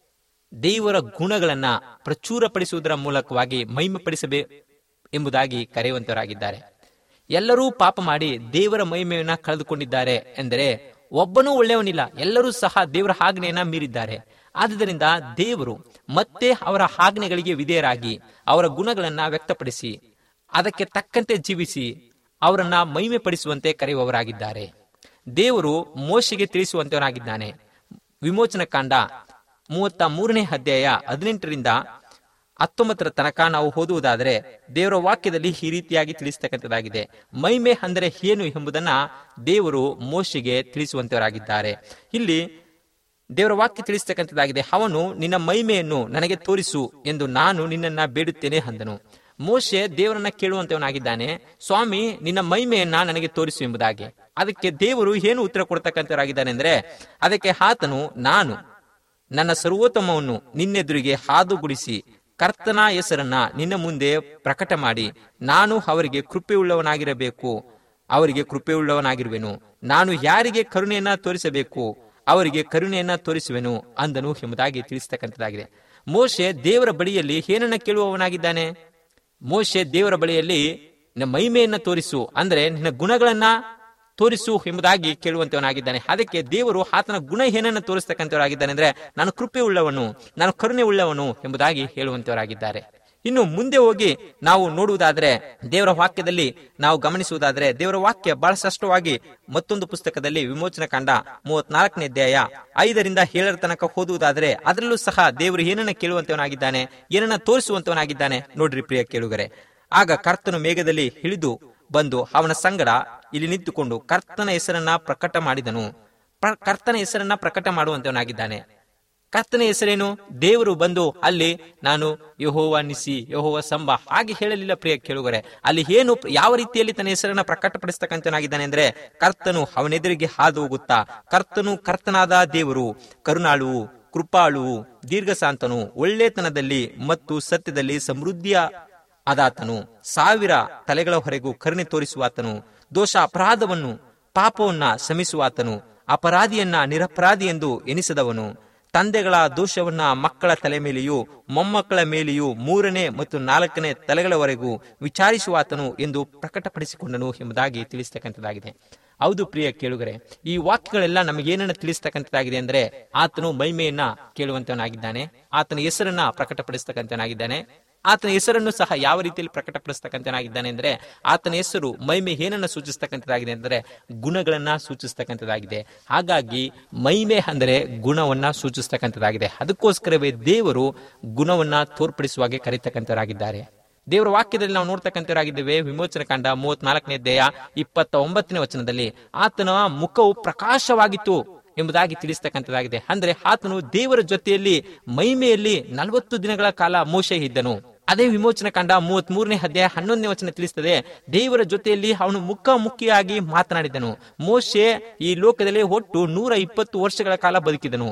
ದೇವರ ಗುಣಗಳನ್ನ ಪ್ರಚುರಪಡಿಸುವುದರ ಮೂಲಕವಾಗಿ ಮಹಿಮೆ ಪಡಿಸಬೇ ಎಂಬುದಾಗಿ ಕರೆಯುವಂತವರಾಗಿದ್ದಾರೆ ಎಲ್ಲರೂ ಪಾಪ ಮಾಡಿ ದೇವರ ಮಹಿಮೆಯನ್ನ ಕಳೆದುಕೊಂಡಿದ್ದಾರೆ ಎಂದರೆ ಒಬ್ಬನೂ ಒಳ್ಳೆಯವನಿಲ್ಲ ಎಲ್ಲರೂ ಸಹ ದೇವರ ಆಜ್ಞೆಯನ್ನ ಮೀರಿದ್ದಾರೆ ಆದುದರಿಂದ ದೇವರು ಮತ್ತೆ ಅವರ ಆಜ್ಞೆಗಳಿಗೆ ವಿಧೇಯರಾಗಿ ಅವರ ಗುಣಗಳನ್ನ ವ್ಯಕ್ತಪಡಿಸಿ ಅದಕ್ಕೆ ತಕ್ಕಂತೆ ಜೀವಿಸಿ ಅವರನ್ನ ಮಹಿಮೆ ಪಡಿಸುವಂತೆ ಕರೆಯುವವರಾಗಿದ್ದಾರೆ ದೇವರು ಮೋಶೆಗೆ ತಿಳಿಸುವಂತವನಾಗಿದ್ದಾನೆ ವಿಮೋಚನ ಕಾಂಡ ಮೂವತ್ತ ಮೂರನೇ ಅಧ್ಯಾಯ ಹದಿನೆಂಟರಿಂದ ಹತ್ತೊಂಬತ್ತರ ತನಕ ನಾವು ಓದುವುದಾದರೆ ದೇವರ ವಾಕ್ಯದಲ್ಲಿ ಈ ರೀತಿಯಾಗಿ ತಿಳಿಸ್ತಕ್ಕಂಥದ್ದಾಗಿದೆ ಮಹಿಮೆ ಅಂದರೆ ಏನು ಎಂಬುದನ್ನ ದೇವರು ಮೋಶೆಗೆ ತಿಳಿಸುವಂತವರಾಗಿದ್ದಾರೆ ಇಲ್ಲಿ ದೇವರ ವಾಕ್ಯ ತಿಳಿಸ್ತಕ್ಕಂಥದ್ದಾಗಿದೆ ಅವನು ನಿನ್ನ ಮಹಿಮೆಯನ್ನು ನನಗೆ ತೋರಿಸು ಎಂದು ನಾನು ನಿನ್ನನ್ನ ಬೇಡುತ್ತೇನೆ ಅಂದನು ಮೋಶೆ ದೇವರನ್ನ ಕೇಳುವಂತವನಾಗಿದ್ದಾನೆ ಸ್ವಾಮಿ ನಿನ್ನ ಮಹಿಮೆಯನ್ನ ನನಗೆ ತೋರಿಸು ಎಂಬುದಾಗಿ ಅದಕ್ಕೆ ದೇವರು ಏನು ಉತ್ತರ ಕೊಡ್ತಕ್ಕಂಥವರಾಗಿದ್ದಾನೆ ಅಂದ್ರೆ ಅದಕ್ಕೆ ಆತನು ನಾನು ನನ್ನ ಸರ್ವೋತ್ತಮವನ್ನು ನಿನ್ನೆದುರಿಗೆ ಹಾದುಗುಡಿಸಿ ಕರ್ತನ ಹೆಸರನ್ನ ನಿನ್ನ ಮುಂದೆ ಪ್ರಕಟ ಮಾಡಿ ನಾನು ಅವರಿಗೆ ಕೃಪೆಯುಳ್ಳವನಾಗಿರಬೇಕು ಅವರಿಗೆ ಕೃಪೆಯುಳ್ಳವನಾಗಿರುವೆನು ನಾನು ಯಾರಿಗೆ ಕರುಣೆಯನ್ನ ತೋರಿಸಬೇಕು ಅವರಿಗೆ ಕರುಣೆಯನ್ನ ತೋರಿಸುವೆನು ಅಂದನು ಎಂಬುದಾಗಿ ತಿಳಿಸ್ತಕ್ಕಂಥದ್ದಾಗಿದೆ ಮೋಶೆ ದೇವರ ಬಳಿಯಲ್ಲಿ ಏನನ್ನ ಕೇಳುವವನಾಗಿದ್ದಾನೆ ಮೋಶೆ ದೇವರ ಬಳಿಯಲ್ಲಿ ನಿನ್ನ ಮಹಿಮೆಯನ್ನ ತೋರಿಸು ಅಂದ್ರೆ ನಿನ್ನ ಗುಣಗಳನ್ನ ತೋರಿಸು ಎಂಬುದಾಗಿ ಕೇಳುವಂತವನಾಗಿದ್ದಾನೆ ಅದಕ್ಕೆ ದೇವರು ಆತನ ಗುಣ ಏನನ್ನ ತೋರಿಸ್ತಕ್ಕಂಥವರಾಗಿದ್ದಾನೆ ಅಂದ್ರೆ ನಾನು ಕೃಪೆ ಉಳ್ಳವನು ನಾನು ಕರುಣೆ ಉಳ್ಳವನು ಎಂಬುದಾಗಿ ಹೇಳುವಂತವರಾಗಿದ್ದಾರೆ ಇನ್ನು ಮುಂದೆ ಹೋಗಿ ನಾವು ನೋಡುವುದಾದ್ರೆ ದೇವರ ವಾಕ್ಯದಲ್ಲಿ ನಾವು ಗಮನಿಸುವುದಾದ್ರೆ ದೇವರ ವಾಕ್ಯ ಬಹಳ ಸ್ಪಷ್ಟವಾಗಿ ಮತ್ತೊಂದು ಪುಸ್ತಕದಲ್ಲಿ ವಿಮೋಚನ ಕಂಡ ಮೂವತ್ನಾಲ್ಕನೇ ಅಧ್ಯಾಯ ಐದರಿಂದ ಏಳರ ತನಕ ಓದುವುದಾದ್ರೆ ಅದರಲ್ಲೂ ಸಹ ದೇವರು ಏನನ್ನ ಕೇಳುವಂತವನಾಗಿದ್ದಾನೆ ಏನನ್ನ ತೋರಿಸುವಂತವನಾಗಿದ್ದಾನೆ ನೋಡ್ರಿ ಪ್ರಿಯ ಕೇಳುಗರೆ ಆಗ ಕರ್ತನು ಮೇಘದಲ್ಲಿ ಇಳಿದು ಬಂದು ಅವನ ಸಂಗಡ ಇಲ್ಲಿ ನಿಂತುಕೊಂಡು ಕರ್ತನ ಹೆಸರನ್ನ ಪ್ರಕಟ ಮಾಡಿದನು ಪ್ರ- ಕರ್ತನ ಹೆಸರನ್ನ ಪ್ರಕಟ ಮಾಡುವಂತವನಾಗಿದ್ದಾನೆ ಕರ್ತನ ಹೆಸರೇನು ದೇವರು ಬಂದು ಅಲ್ಲಿ ನಾನು ಯಹೋವ ನಿಸಿ ಯಹೋವ ಸಂಬ ಹಾಗೆ ಹೇಳಲಿಲ್ಲ ಪ್ರಿಯ ಕೇಳುಗರೆ ಅಲ್ಲಿ ಏನು ಯಾವ ರೀತಿಯಲ್ಲಿ ತನ್ನ ಹೆಸರನ್ನ ಪ್ರಕಟಪಡಿಸ್ತಕ್ಕಂಥನಾಗಿದ್ದಾನೆ ಅಂದ್ರೆ ಕರ್ತನು ಅವನೆದುರಿಗೆ ಹಾದು ಹೋಗುತ್ತಾ ಕರ್ತನು ಕರ್ತನಾದ ದೇವರು ಕರುಣಾಳುವು ಕೃಪಾಳುವು ದೀರ್ಘಶಾಂತನು ಒಳ್ಳೆತನದಲ್ಲಿ ಮತ್ತು ಸತ್ಯದಲ್ಲಿ ಸಮೃದ್ಧಿಯ ಅದಾತನು ಸಾವಿರ ತಲೆಗಳವರೆಗೂ ಕರುಣೆ ತೋರಿಸುವಾತನು ದೋಷ ಅಪರಾಧವನ್ನು ಪಾಪವನ್ನ ಶಮಿಸುವಾತನು ಅಪರಾಧಿಯನ್ನ ನಿರಪರಾಧಿ ಎಂದು ಎನಿಸದವನು ತಂದೆಗಳ ದೋಷವನ್ನ ಮಕ್ಕಳ ತಲೆ ಮೇಲೆಯೂ ಮೊಮ್ಮಕ್ಕಳ ಮೇಲೆಯೂ ಮೂರನೇ ಮತ್ತು ನಾಲ್ಕನೇ ತಲೆಗಳವರೆಗೂ ವಿಚಾರಿಸುವಾತನು ಎಂದು ಪ್ರಕಟಪಡಿಸಿಕೊಂಡನು ಎಂಬುದಾಗಿ ತಿಳಿಸ್ತಕ್ಕಂಥದ್ದಾಗಿದೆ ಹೌದು ಪ್ರಿಯ ಕೇಳುಗರೆ ಈ ವಾಕ್ಯಗಳೆಲ್ಲ ನಮಗೇನನ್ನ ತಿಳಿಸ್ತಕ್ಕಂಥದ್ದಾಗಿದೆ ಅಂದ್ರೆ ಆತನು ಮಹಿಮೆಯನ್ನ ಕೇಳುವಂತವನಾಗಿದ್ದಾನೆ ಆತನ ಹೆಸರನ್ನ ಪ್ರಕಟಪಡಿಸ್ತಕ್ಕಂಥವನಾಗಿದ್ದಾನೆ ಆತನ ಹೆಸರನ್ನು ಸಹ ಯಾವ ರೀತಿಯಲ್ಲಿ ಪ್ರಕಟಪಡಿಸ್ತಕ್ಕಂಥನಾಗಿದ್ದಾನೆ ಅಂದ್ರೆ ಆತನ ಹೆಸರು ಮಹಿಮೆ ಏನನ್ನ ಸೂಚಿಸ್ತಕ್ಕಂಥದ್ದಾಗಿದೆ ಅಂದ್ರೆ ಗುಣಗಳನ್ನ ಸೂಚಿಸ್ತಕ್ಕಂಥದ್ದಾಗಿದೆ ಹಾಗಾಗಿ ಮಹಿಮೆ ಅಂದರೆ ಗುಣವನ್ನ ಸೂಚಿಸ್ತಕ್ಕಂಥದ್ದಾಗಿದೆ ಅದಕ್ಕೋಸ್ಕರವೇ ದೇವರು ಗುಣವನ್ನ ತೋರ್ಪಡಿಸುವಾಗೆ ಕರೀತಕ್ಕಂಥವರಾಗಿದ್ದಾರೆ ದೇವರ ವಾಕ್ಯದಲ್ಲಿ ನಾವು ನೋಡ್ತಕ್ಕಂಥವರಾಗಿದ್ದೇವೆ ವಿಮೋಚನ ಕಂಡ ಮೂವತ್ನಾಲ್ಕನೇ ಅಧ್ಯಾಯ ಇಪ್ಪತ್ತ ಒಂಬತ್ತನೇ ವಚನದಲ್ಲಿ ಆತನ ಮುಖವು ಪ್ರಕಾಶವಾಗಿತ್ತು ಎಂಬುದಾಗಿ ತಿಳಿಸ್ತಕ್ಕಂಥದ್ದಾಗಿದೆ ಅಂದ್ರೆ ಆತನು ದೇವರ ಜೊತೆಯಲ್ಲಿ ಮಹಿಮೆಯಲ್ಲಿ ನಲವತ್ತು ದಿನಗಳ ಕಾಲ ಮೋಶೆ ಇದ್ದನು ಅದೇ ವಿಮೋಚನ ಕಂಡ ಮೂವತ್ತ್ ಮೂರನೇ ಅಧ್ಯಾಯ ಹನ್ನೊಂದನೇ ವಚನ ತಿಳಿಸ್ತದೆ ದೇವರ ಜೊತೆಯಲ್ಲಿ ಅವನು ಮುಖ ಮುಖಿಯಾಗಿ ಮಾತನಾಡಿದನು ಮೋಶೆ ಈ ಲೋಕದಲ್ಲಿ ಒಟ್ಟು ನೂರ ಇಪ್ಪತ್ತು ವರ್ಷಗಳ ಕಾಲ ಬದುಕಿದನು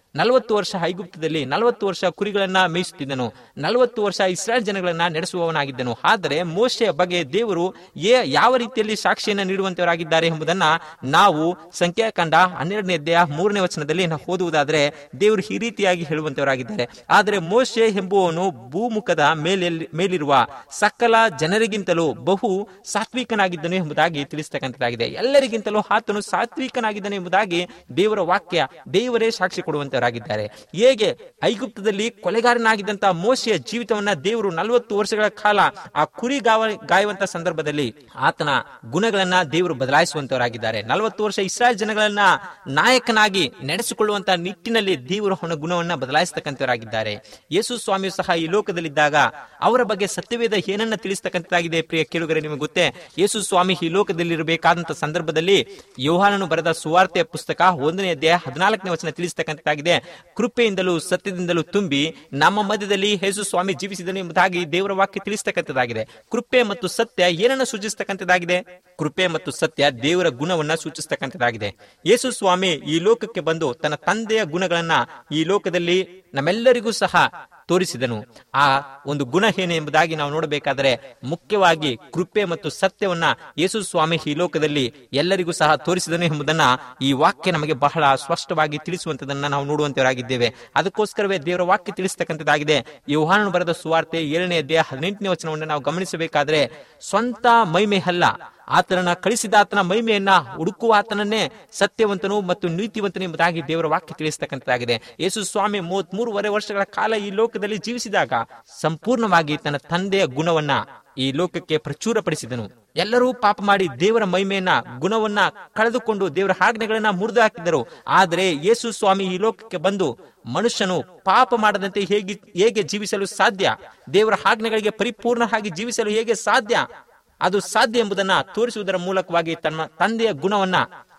ನಲವತ್ತು ವರ್ಷ ಐಗುಪ್ತದಲ್ಲಿ ನಲವತ್ತು ವರ್ಷ ಕುರಿಗಳನ್ನ ಮೇಯಿಸುತ್ತಿದ್ದನು ನಲವತ್ತು ವರ್ಷ ಇಸ್ರಾಯೇಲ್ ಜನಗಳನ್ನ ನಡೆಸುವವನಾಗಿದ್ದನು ಆದರೆ ಮೋಶೆಯ ಬಗ್ಗೆ ದೇವರು ಏ ಯಾವ ರೀತಿಯಲ್ಲಿ ಸಾಕ್ಷಿಯನ್ನ ನೀಡುವಂತವರಾಗಿದ್ದಾರೆ ಎಂಬುದನ್ನ ನಾವು ಸಂಖ್ಯಾಕಾಂಡ ಹನ್ನೆರಡನೇ ಅಧ್ಯಾಯ ಮೂರನೇ ವಚನದಲ್ಲಿ ನಾವು ಓದುವುದಾದ್ರೆ ದೇವರು ಈ ರೀತಿಯಾಗಿ ಹೇಳುವಂತವರಾಗಿದ್ದಾರೆ ಆದರೆ ಮೋಶೆ ಎಂಬುವವನು ಭೂಮುಖದ ಮೇಲೆ ಮೇಲಿರುವ ಸಕಲ ಜನರಿಗಿಂತಲೂ ಬಹು ಸಾತ್ವಿಕನಾಗಿದ್ದನು ಎಂಬುದಾಗಿ ತಿಳಿಸ್ತಕ್ಕಂಥದ್ದಾಗಿದೆ ಎಲ್ಲರಿಗಿಂತಲೂ ಆತನು ಸಾತ್ವಿಕನಾಗಿದ್ದನು ಎಂಬುದಾಗಿ ದೇವರ ವಾಕ್ಯ ದೇವರೇ ಸಾಕ್ಷಿ ಕೊಡುವಂತವರಾಗಿದ್ದಾರೆ ಹೇಗೆ ಐಗುಪ್ತದಲ್ಲಿ ಕೊಲೆಗಾರನಾಗಿದ್ದಂತ ಮೋಶೆಯ ಜೀವಿತವನ್ನ ದೇವರು ನಲವತ್ತು ವರ್ಷಗಳ ಕಾಲ ಆ ಕುರಿ ಗಾವ ಗಾಯುವಂತ ಸಂದರ್ಭದಲ್ಲಿ ಆತನ ಗುಣಗಳನ್ನ ದೇವರು ಬದಲಾಯಿಸುವಂತವರಾಗಿದ್ದಾರೆ ನಲವತ್ತು ವರ್ಷ ಇಸ್ರಾಯೇಲ್ ಜನಗಳನ್ನ ನಾಯಕನಾಗಿ ನಡೆಸಿಕೊಳ್ಳುವಂತ ನಿಟ್ಟಿನಲ್ಲಿ ದೇವರು ಅವನ ಗುಣವನ್ನ ಬದಲಾಯಿಸತಕ್ಕಂಥವರಾಗಿದ್ದಾರೆ ಯೇಸು ಸ್ವಾಮಿಯು ಸಹ ಈ ಲೋಕದಲ್ಲಿದ್ದಾಗ ಅವರ ಬಗ್ಗೆ ಸತ್ಯವೇದ ಏನನ್ನ ತಿಳಿಸ್ತಕ್ಕಂಥದ್ದಾಗಿದೆ ಪ್ರಿಯ ಕೇಳುಗರೆ ನಿಮಗೆ ಗೊತ್ತೇ ಯೇಸು ಸ್ವಾಮಿ ಈ ಲೋಕದಲ್ಲಿರಬೇಕಾದಂತ ಸಂದರ್ಭದಲ್ಲಿ ಯೋಹಾನನು ಬರೆದ ಸುವಾರ್ತೆಯ ಪುಸ್ತಕ ಒಂದನೇ ಅಧ್ಯಾಯ ಹದಿನಾಲ್ಕನೇ ವಚನ ತಿಳಿಸ್ತಕ್ಕಂಥದ್ದಾಗಿದೆ ಕೃಪೆಯಿಂದಲೂ ಸತ್ಯದಿಂದಲೂ ತುಂಬಿ ನಮ್ಮ ಮಧ್ಯದಲ್ಲಿ ಯೇಸು ಸ್ವಾಮಿ ಜೀವಿಸಿದನು ಎಂಬುದಾಗಿ ದೇವರ ವಾಕ್ಯ ತಿಳಿಸ್ತಕ್ಕಂಥದ್ದಾಗಿದೆ ಕೃಪೆ ಮತ್ತು ಸತ್ಯ ಏನನ್ನ ಸೂಚಿಸ್ತಕ್ಕಂಥದ್ದಾಗಿದೆ ಕೃಪೆ ಮತ್ತು ಸತ್ಯ ದೇವರ ಗುಣವನ್ನ ಸೂಚಿಸ್ತಕ್ಕಂಥದ್ದಾಗಿದೆ ಯೇಸು ಸ್ವಾಮಿ ಈ ಲೋಕಕ್ಕೆ ಬಂದು ತನ್ನ ತಂದೆಯ ಗುಣಗಳನ್ನ ಈ ಲೋಕದಲ್ಲಿ ನಮ್ಮೆಲ್ಲರಿಗೂ ಸಹ ತೋರಿಸಿದನು ಆ ಒಂದು ಗುಣ ಏನು ಎಂಬುದಾಗಿ ನಾವು ನೋಡಬೇಕಾದರೆ ಮುಖ್ಯವಾಗಿ ಕೃಪೆ ಮತ್ತು ಸತ್ಯವನ್ನ ಯೇಸು ಸ್ವಾಮಿ ಈ ಲೋಕದಲ್ಲಿ ಎಲ್ಲರಿಗೂ ಸಹ ತೋರಿಸಿದನು ಎಂಬುದನ್ನ ಈ ವಾಕ್ಯ ನಮಗೆ ಬಹಳ ಸ್ಪಷ್ಟವಾಗಿ ತಿಳಿಸುವಂತದನ್ನ ನಾವು ನೋಡುವಂತವರಾಗಿದ್ದೇವೆ ಅದಕ್ಕೋಸ್ಕರವೇ ದೇವರ ವಾಕ್ಯ ತಿಳಿಸ್ತಕ್ಕಂಥದ್ದಾಗಿದೆ ಯೋಹಾನನು ಬರೆದ ಸುವಾರ್ತೆ ಏಳನೇ ಅಧ್ಯಾಯ ಹದಿನೆಂಟನೇ ವಚನವನ್ನು ನಾವು ಗಮನಿಸಬೇಕಾದ್ರೆ ಸ್ವಂತ ಮೈಮೆ ಅಲ್ಲ ಆತನನ್ನ ಕಳಿಸಿದ ಆತನ ಮಹಿಮೆಯನ್ನ ಹುಡುಕುವ ಆತನನ್ನೇ ಸತ್ಯವಂತನು ಮತ್ತು ನೀತಿವಂತನು ಎಂಬುದಾಗಿ ದೇವರ ವಾಕ್ಯ ತಿಳಿಸ್ತಕ್ಕಂಥದ್ದಾಗಿದೆ ಯೇಸು ಸ್ವಾಮಿ ಮೂವತ್ತ್ ಮೂರುವರೆ ವರ್ಷಗಳ ಕಾಲ ಈ ಲೋಕದಲ್ಲಿ ಜೀವಿಸಿದಾಗ ಸಂಪೂರ್ಣವಾಗಿ ತನ್ನ ತಂದೆಯ ಗುಣವನ್ನ ಈ ಲೋಕಕ್ಕೆ ಪ್ರಚುರಪಡಿಸಿದನು ಎಲ್ಲರೂ ಪಾಪ ಮಾಡಿ ದೇವರ ಮಹಿಮೆಯನ್ನ ಗುಣವನ್ನ ಕಳೆದುಕೊಂಡು ದೇವರ ಆಜ್ಞೆಗಳನ್ನ ಮುರಿದು ಹಾಕಿದರು ಆದರೆ ಯೇಸು ಸ್ವಾಮಿ ಈ ಲೋಕಕ್ಕೆ ಬಂದು ಮನುಷ್ಯನು ಪಾಪ ಮಾಡದಂತೆ ಹೇಗೆ ಹೇಗೆ ಜೀವಿಸಲು ಸಾಧ್ಯ ದೇವರ ಆಜ್ಞೆಗಳಿಗೆ ಪರಿಪೂರ್ಣವಾಗಿ ಜೀವಿಸಲು ಹೇಗೆ ಸಾಧ್ಯ ಅದು ಸಾಧ್ಯ ಎಂಬುದನ್ನ ತೋರಿಸುವುದರ ಮೂಲಕವಾಗಿ ತನ್ನ ತಂದೆಯ ಗುಣವನ್ನ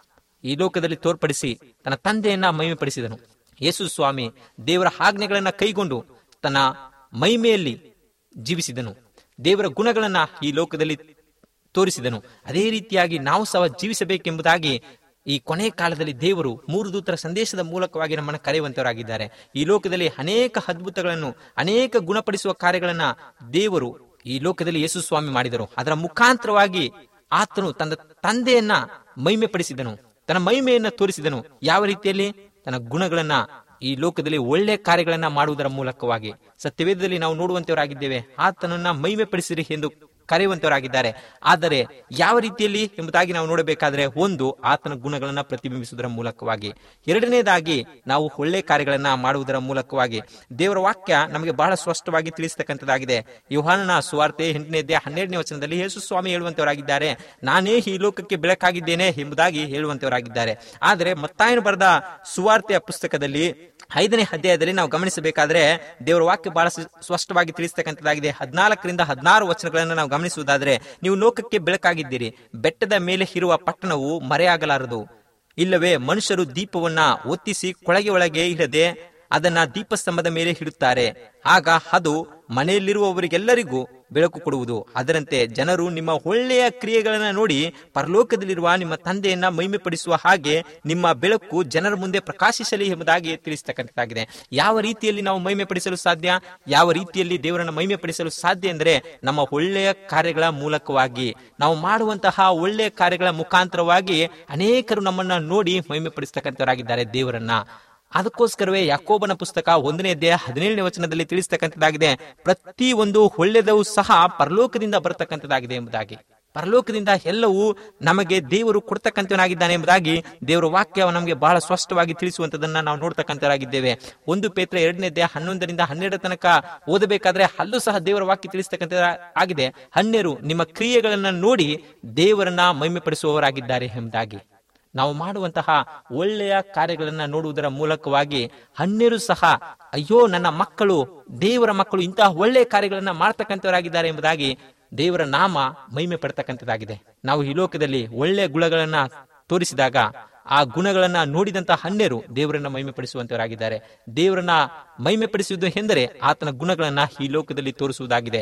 ಈ ಲೋಕದಲ್ಲಿ ತೋರ್ಪಡಿಸಿ ತನ್ನ ತಂದೆಯನ್ನ ಮಹಿಮೆಪಡಿಸಿದನು ಯೇಸು ಸ್ವಾಮಿ ದೇವರ ಆಜ್ಞೆಗಳನ್ನ ಕೈಗೊಂಡು ತನ್ನ ಮಹಿಮೆಯಲ್ಲಿ ಜೀವಿಸಿದನು ದೇವರ ಗುಣಗಳನ್ನ ಈ ಲೋಕದಲ್ಲಿ ತೋರಿಸಿದನು ಅದೇ ರೀತಿಯಾಗಿ ನಾವು ಸಹ ಜೀವಿಸಬೇಕೆಂಬುದಾಗಿ ಈ ಕೊನೆ ಕಾಲದಲ್ಲಿ ದೇವರು ಮೂರು ದೂತರ ಸಂದೇಶದ ಮೂಲಕವಾಗಿ ನಮ್ಮನ್ನು ಕರೆಯುವಂತವರಾಗಿದ್ದಾರೆ ಈ ಲೋಕದಲ್ಲಿ ಅನೇಕ ಅದ್ಭುತಗಳನ್ನು ಅನೇಕ ಗುಣಪಡಿಸುವ ಕಾರ್ಯಗಳನ್ನ ದೇವರು ಈ ಲೋಕದಲ್ಲಿ ಯೇಸು ಸ್ವಾಮಿ ಮಾಡಿದರು ಅದರ ಮುಖಾಂತರವಾಗಿ ಆತನು ತನ್ನ ತಂದೆಯನ್ನ ಮಹಿಮೆ ಪಡಿಸಿದನು ತನ್ನ ಮಹಿಮೆಯನ್ನ ತೋರಿಸಿದನು ಯಾವ ರೀತಿಯಲ್ಲಿ ತನ್ನ ಗುಣಗಳನ್ನ ಈ ಲೋಕದಲ್ಲಿ ಒಳ್ಳೆ ಕಾರ್ಯಗಳನ್ನ ಮಾಡುವುದರ ಮೂಲಕವಾಗಿ ಸತ್ಯವೇದದಲ್ಲಿ ನಾವು ನೋಡುವಂತವರಾಗಿದ್ದೇವೆ ಆತನನ್ನ ಮಹಿಮೆ ಪಡಿಸಿರಿ ಎಂದು ಕರೆಯುವಂತವರಾಗಿದ್ದಾರೆ ಆದರೆ ಯಾವ ರೀತಿಯಲ್ಲಿ ಎಂಬುದಾಗಿ ನಾವು ನೋಡಬೇಕಾದ್ರೆ ಒಂದು ಆತನ ಗುಣಗಳನ್ನ ಪ್ರತಿಬಿಂಬಿಸುವುದರ ಮೂಲಕವಾಗಿ ಎರಡನೇದಾಗಿ ನಾವು ಒಳ್ಳೆ ಕಾರ್ಯಗಳನ್ನ ಮಾಡುವುದರ ಮೂಲಕವಾಗಿ ದೇವರ ವಾಕ್ಯ ನಮಗೆ ಬಹಳ ಸ್ಪಷ್ಟವಾಗಿ ತಿಳಿಸತಕ್ಕಂಥದ್ದಾಗಿದೆ ಯೋಹಾನನ ಸುವಾರ್ತೆ ಎಂಟನೇ ಹನ್ನೆರಡನೇ ವಚನದಲ್ಲಿ ಯೇಸು ಸ್ವಾಮಿ ಹೇಳುವಂತವರಾಗಿದ್ದಾರೆ ನಾನೇ ಈ ಲೋಕಕ್ಕೆ ಬೆಳಕಾಗಿದ್ದೇನೆ ಎಂಬುದಾಗಿ ಹೇಳುವಂತವರಾಗಿದ್ದಾರೆ ಆದರೆ ಮತ್ತಾಯನು ಬರೆದ ಸುವಾರ್ತೆಯ ಪುಸ್ತಕದಲ್ಲಿ ಐದನೇ ಅಧ್ಯಾಯದಲ್ಲಿ ನಾವು ಗಮನಿಸಬೇಕಾದ್ರೆ ದೇವರ ವಾಕ್ಯ ಬಹಳ ಸ್ವ- ಸ್ಪಷ್ಟವಾಗಿ ತಿಳಿಸ್ತಕ್ಕಂಥದ್ದಾಗಿದೆ ಹದಿನಾಲ್ಕರಿಂದ ಹದಿನಾರು ವಚನಗಳನ್ನು ನಾವು ಗಮನಿಸುವುದಾದ್ರೆ ನೀವು ಲೋಕಕ್ಕೆ ಬೆಳಕಾಗಿದ್ದೀರಿ ಬೆಟ್ಟದ ಮೇಲೆ ಇರುವ ಪಟ್ಟಣವು ಮರೆಯಾಗಲಾರದು ಇಲ್ಲವೇ ಮನುಷ್ಯರು ದೀಪವನ್ನ ಒತ್ತಿಸಿ ಕೊಳಗೆ ಒಳಗೆ ಇಡದೆ ಅದನ್ನ ದೀಪಸ್ತಂಭದ ಮೇಲೆ ಇಡುತ್ತಾರೆ ಆಗ ಅದು ಮನೆಯಲ್ಲಿರುವವರಿಗೆಲ್ಲರಿಗೂ ಬೆಳಕು ಕೊಡುವುದು ಅದರಂತೆ ಜನರು ನಿಮ್ಮ ಒಳ್ಳೆಯ ಕ್ರಿಯೆಗಳನ್ನ ನೋಡಿ ಪರಲೋಕದಲ್ಲಿರುವ ನಿಮ್ಮ ತಂದೆಯನ್ನ ಮಹಿಮೆ ಪಡಿಸುವ ಹಾಗೆ ನಿಮ್ಮ ಬೆಳಕು ಜನರ ಮುಂದೆ ಪ್ರಕಾಶಿಸಲಿ ಎಂಬುದಾಗಿ ತಿಳಿಸ್ತಕ್ಕಂಥದ್ದಾಗಿದೆ ಯಾವ ರೀತಿಯಲ್ಲಿ ನಾವು ಮಹಿಮೆ ಪಡಿಸಲು ಸಾಧ್ಯ ಯಾವ ರೀತಿಯಲ್ಲಿ ದೇವರನ್ನ ಮಹಿಮೆ ಪಡಿಸಲು ಸಾಧ್ಯ ಎಂದರೆ ನಮ್ಮ ಒಳ್ಳೆಯ ಕಾರ್ಯಗಳ ಮೂಲಕವಾಗಿ ನಾವು ಮಾಡುವಂತಹ ಒಳ್ಳೆಯ ಕಾರ್ಯಗಳ ಮುಖಾಂತರವಾಗಿ ಅನೇಕರು ನಮ್ಮನ್ನ ನೋಡಿ ಮಹಿಮೆ ಪಡಿಸ್ತಕ್ಕಂಥವರಾಗಿದ್ದಾರೆ ದೇವರನ್ನ ಅದಕ್ಕೋಸ್ಕರವೇ ಯಾಕೋಬನ ಪುಸ್ತಕ ಒಂದನೇ ಅಧ್ಯಾಯ ಹದಿನೇಳನೇ ವಚನದಲ್ಲಿ ತಿಳಿಸ್ತಕ್ಕಂಥದ್ದಾಗಿದೆ ಪ್ರತಿ ಒಂದು ಒಳ್ಳೆಯದವು ಸಹ ಪರಲೋಕದಿಂದ ಬರತಕ್ಕಂಥದ್ದಾಗಿದೆ ಎಂಬುದಾಗಿ ಪರಲೋಕದಿಂದ ಎಲ್ಲವೂ ನಮಗೆ ದೇವರು ಕೊಡ್ತಕ್ಕಂಥವನಾಗಿದ್ದಾನೆ ಎಂಬುದಾಗಿ ದೇವರ ವಾಕ್ಯ ನಮಗೆ ಬಹಳ ಸ್ಪಷ್ಟವಾಗಿ ತಿಳಿಸುವಂತದನ್ನ ನಾವು ನೋಡ್ತಕ್ಕಂಥವರಾಗಿದ್ದೇವೆ ಒಂದು ಪೇತ್ರ ಎರಡನೇ ಅಧ್ಯಾಯ ಹನ್ನೊಂದರಿಂದ ಹನ್ನೆರಡರ ತನಕ ಓದಬೇಕಾದ್ರೆ ಅಲ್ಲೂ ಸಹ ದೇವರ ವಾಕ್ಯ ತಿಳಿಸ್ತಕ್ಕಂಥ ಆಗಿದೆ ಹನ್ನೆರು ನಿಮ್ಮ ಕ್ರಿಯೆಗಳನ್ನ ನೋಡಿ ದೇವರನ್ನ ಮಹಿಮೆ ಪಡಿಸುವವರಾಗಿದ್ದಾರೆ ಎಂಬುದಾಗಿ ನಾವು ಮಾಡುವಂತಹ ಒಳ್ಳೆಯ ಕಾರ್ಯಗಳನ್ನ ನೋಡುವುದರ ಮೂಲಕವಾಗಿ ಹನ್ನೆರು ಸಹ ಅಯ್ಯೋ ನನ್ನ ಮಕ್ಕಳು ದೇವರ ಮಕ್ಕಳು ಇಂತಹ ಒಳ್ಳೆಯ ಕಾರ್ಯಗಳನ್ನ ಮಾಡ್ತಕ್ಕಂಥವರಾಗಿದ್ದಾರೆ ಎಂಬುದಾಗಿ ದೇವರ ನಾಮ ಮಹಿಮೆ ಪಡ್ತಕ್ಕಂಥದ್ದಾಗಿದೆ ನಾವು ಈ ಲೋಕದಲ್ಲಿ ಒಳ್ಳೆಯ ಗುಣಗಳನ್ನ ತೋರಿಸಿದಾಗ ಆ ಗುಣಗಳನ್ನ ನೋಡಿದಂತಹ ಹನ್ನೆರು ದೇವರನ್ನ ಮಹಿಮೆ ಪಡಿಸುವಂತವರಾಗಿದ್ದಾರೆ ದೇವರನ್ನ ಮಹಿಮೆ ಪಡಿಸುವುದು ಎಂದರೆ ಆತನ ಗುಣಗಳನ್ನ ಈ ಲೋಕದಲ್ಲಿ ತೋರಿಸುವುದಾಗಿದೆ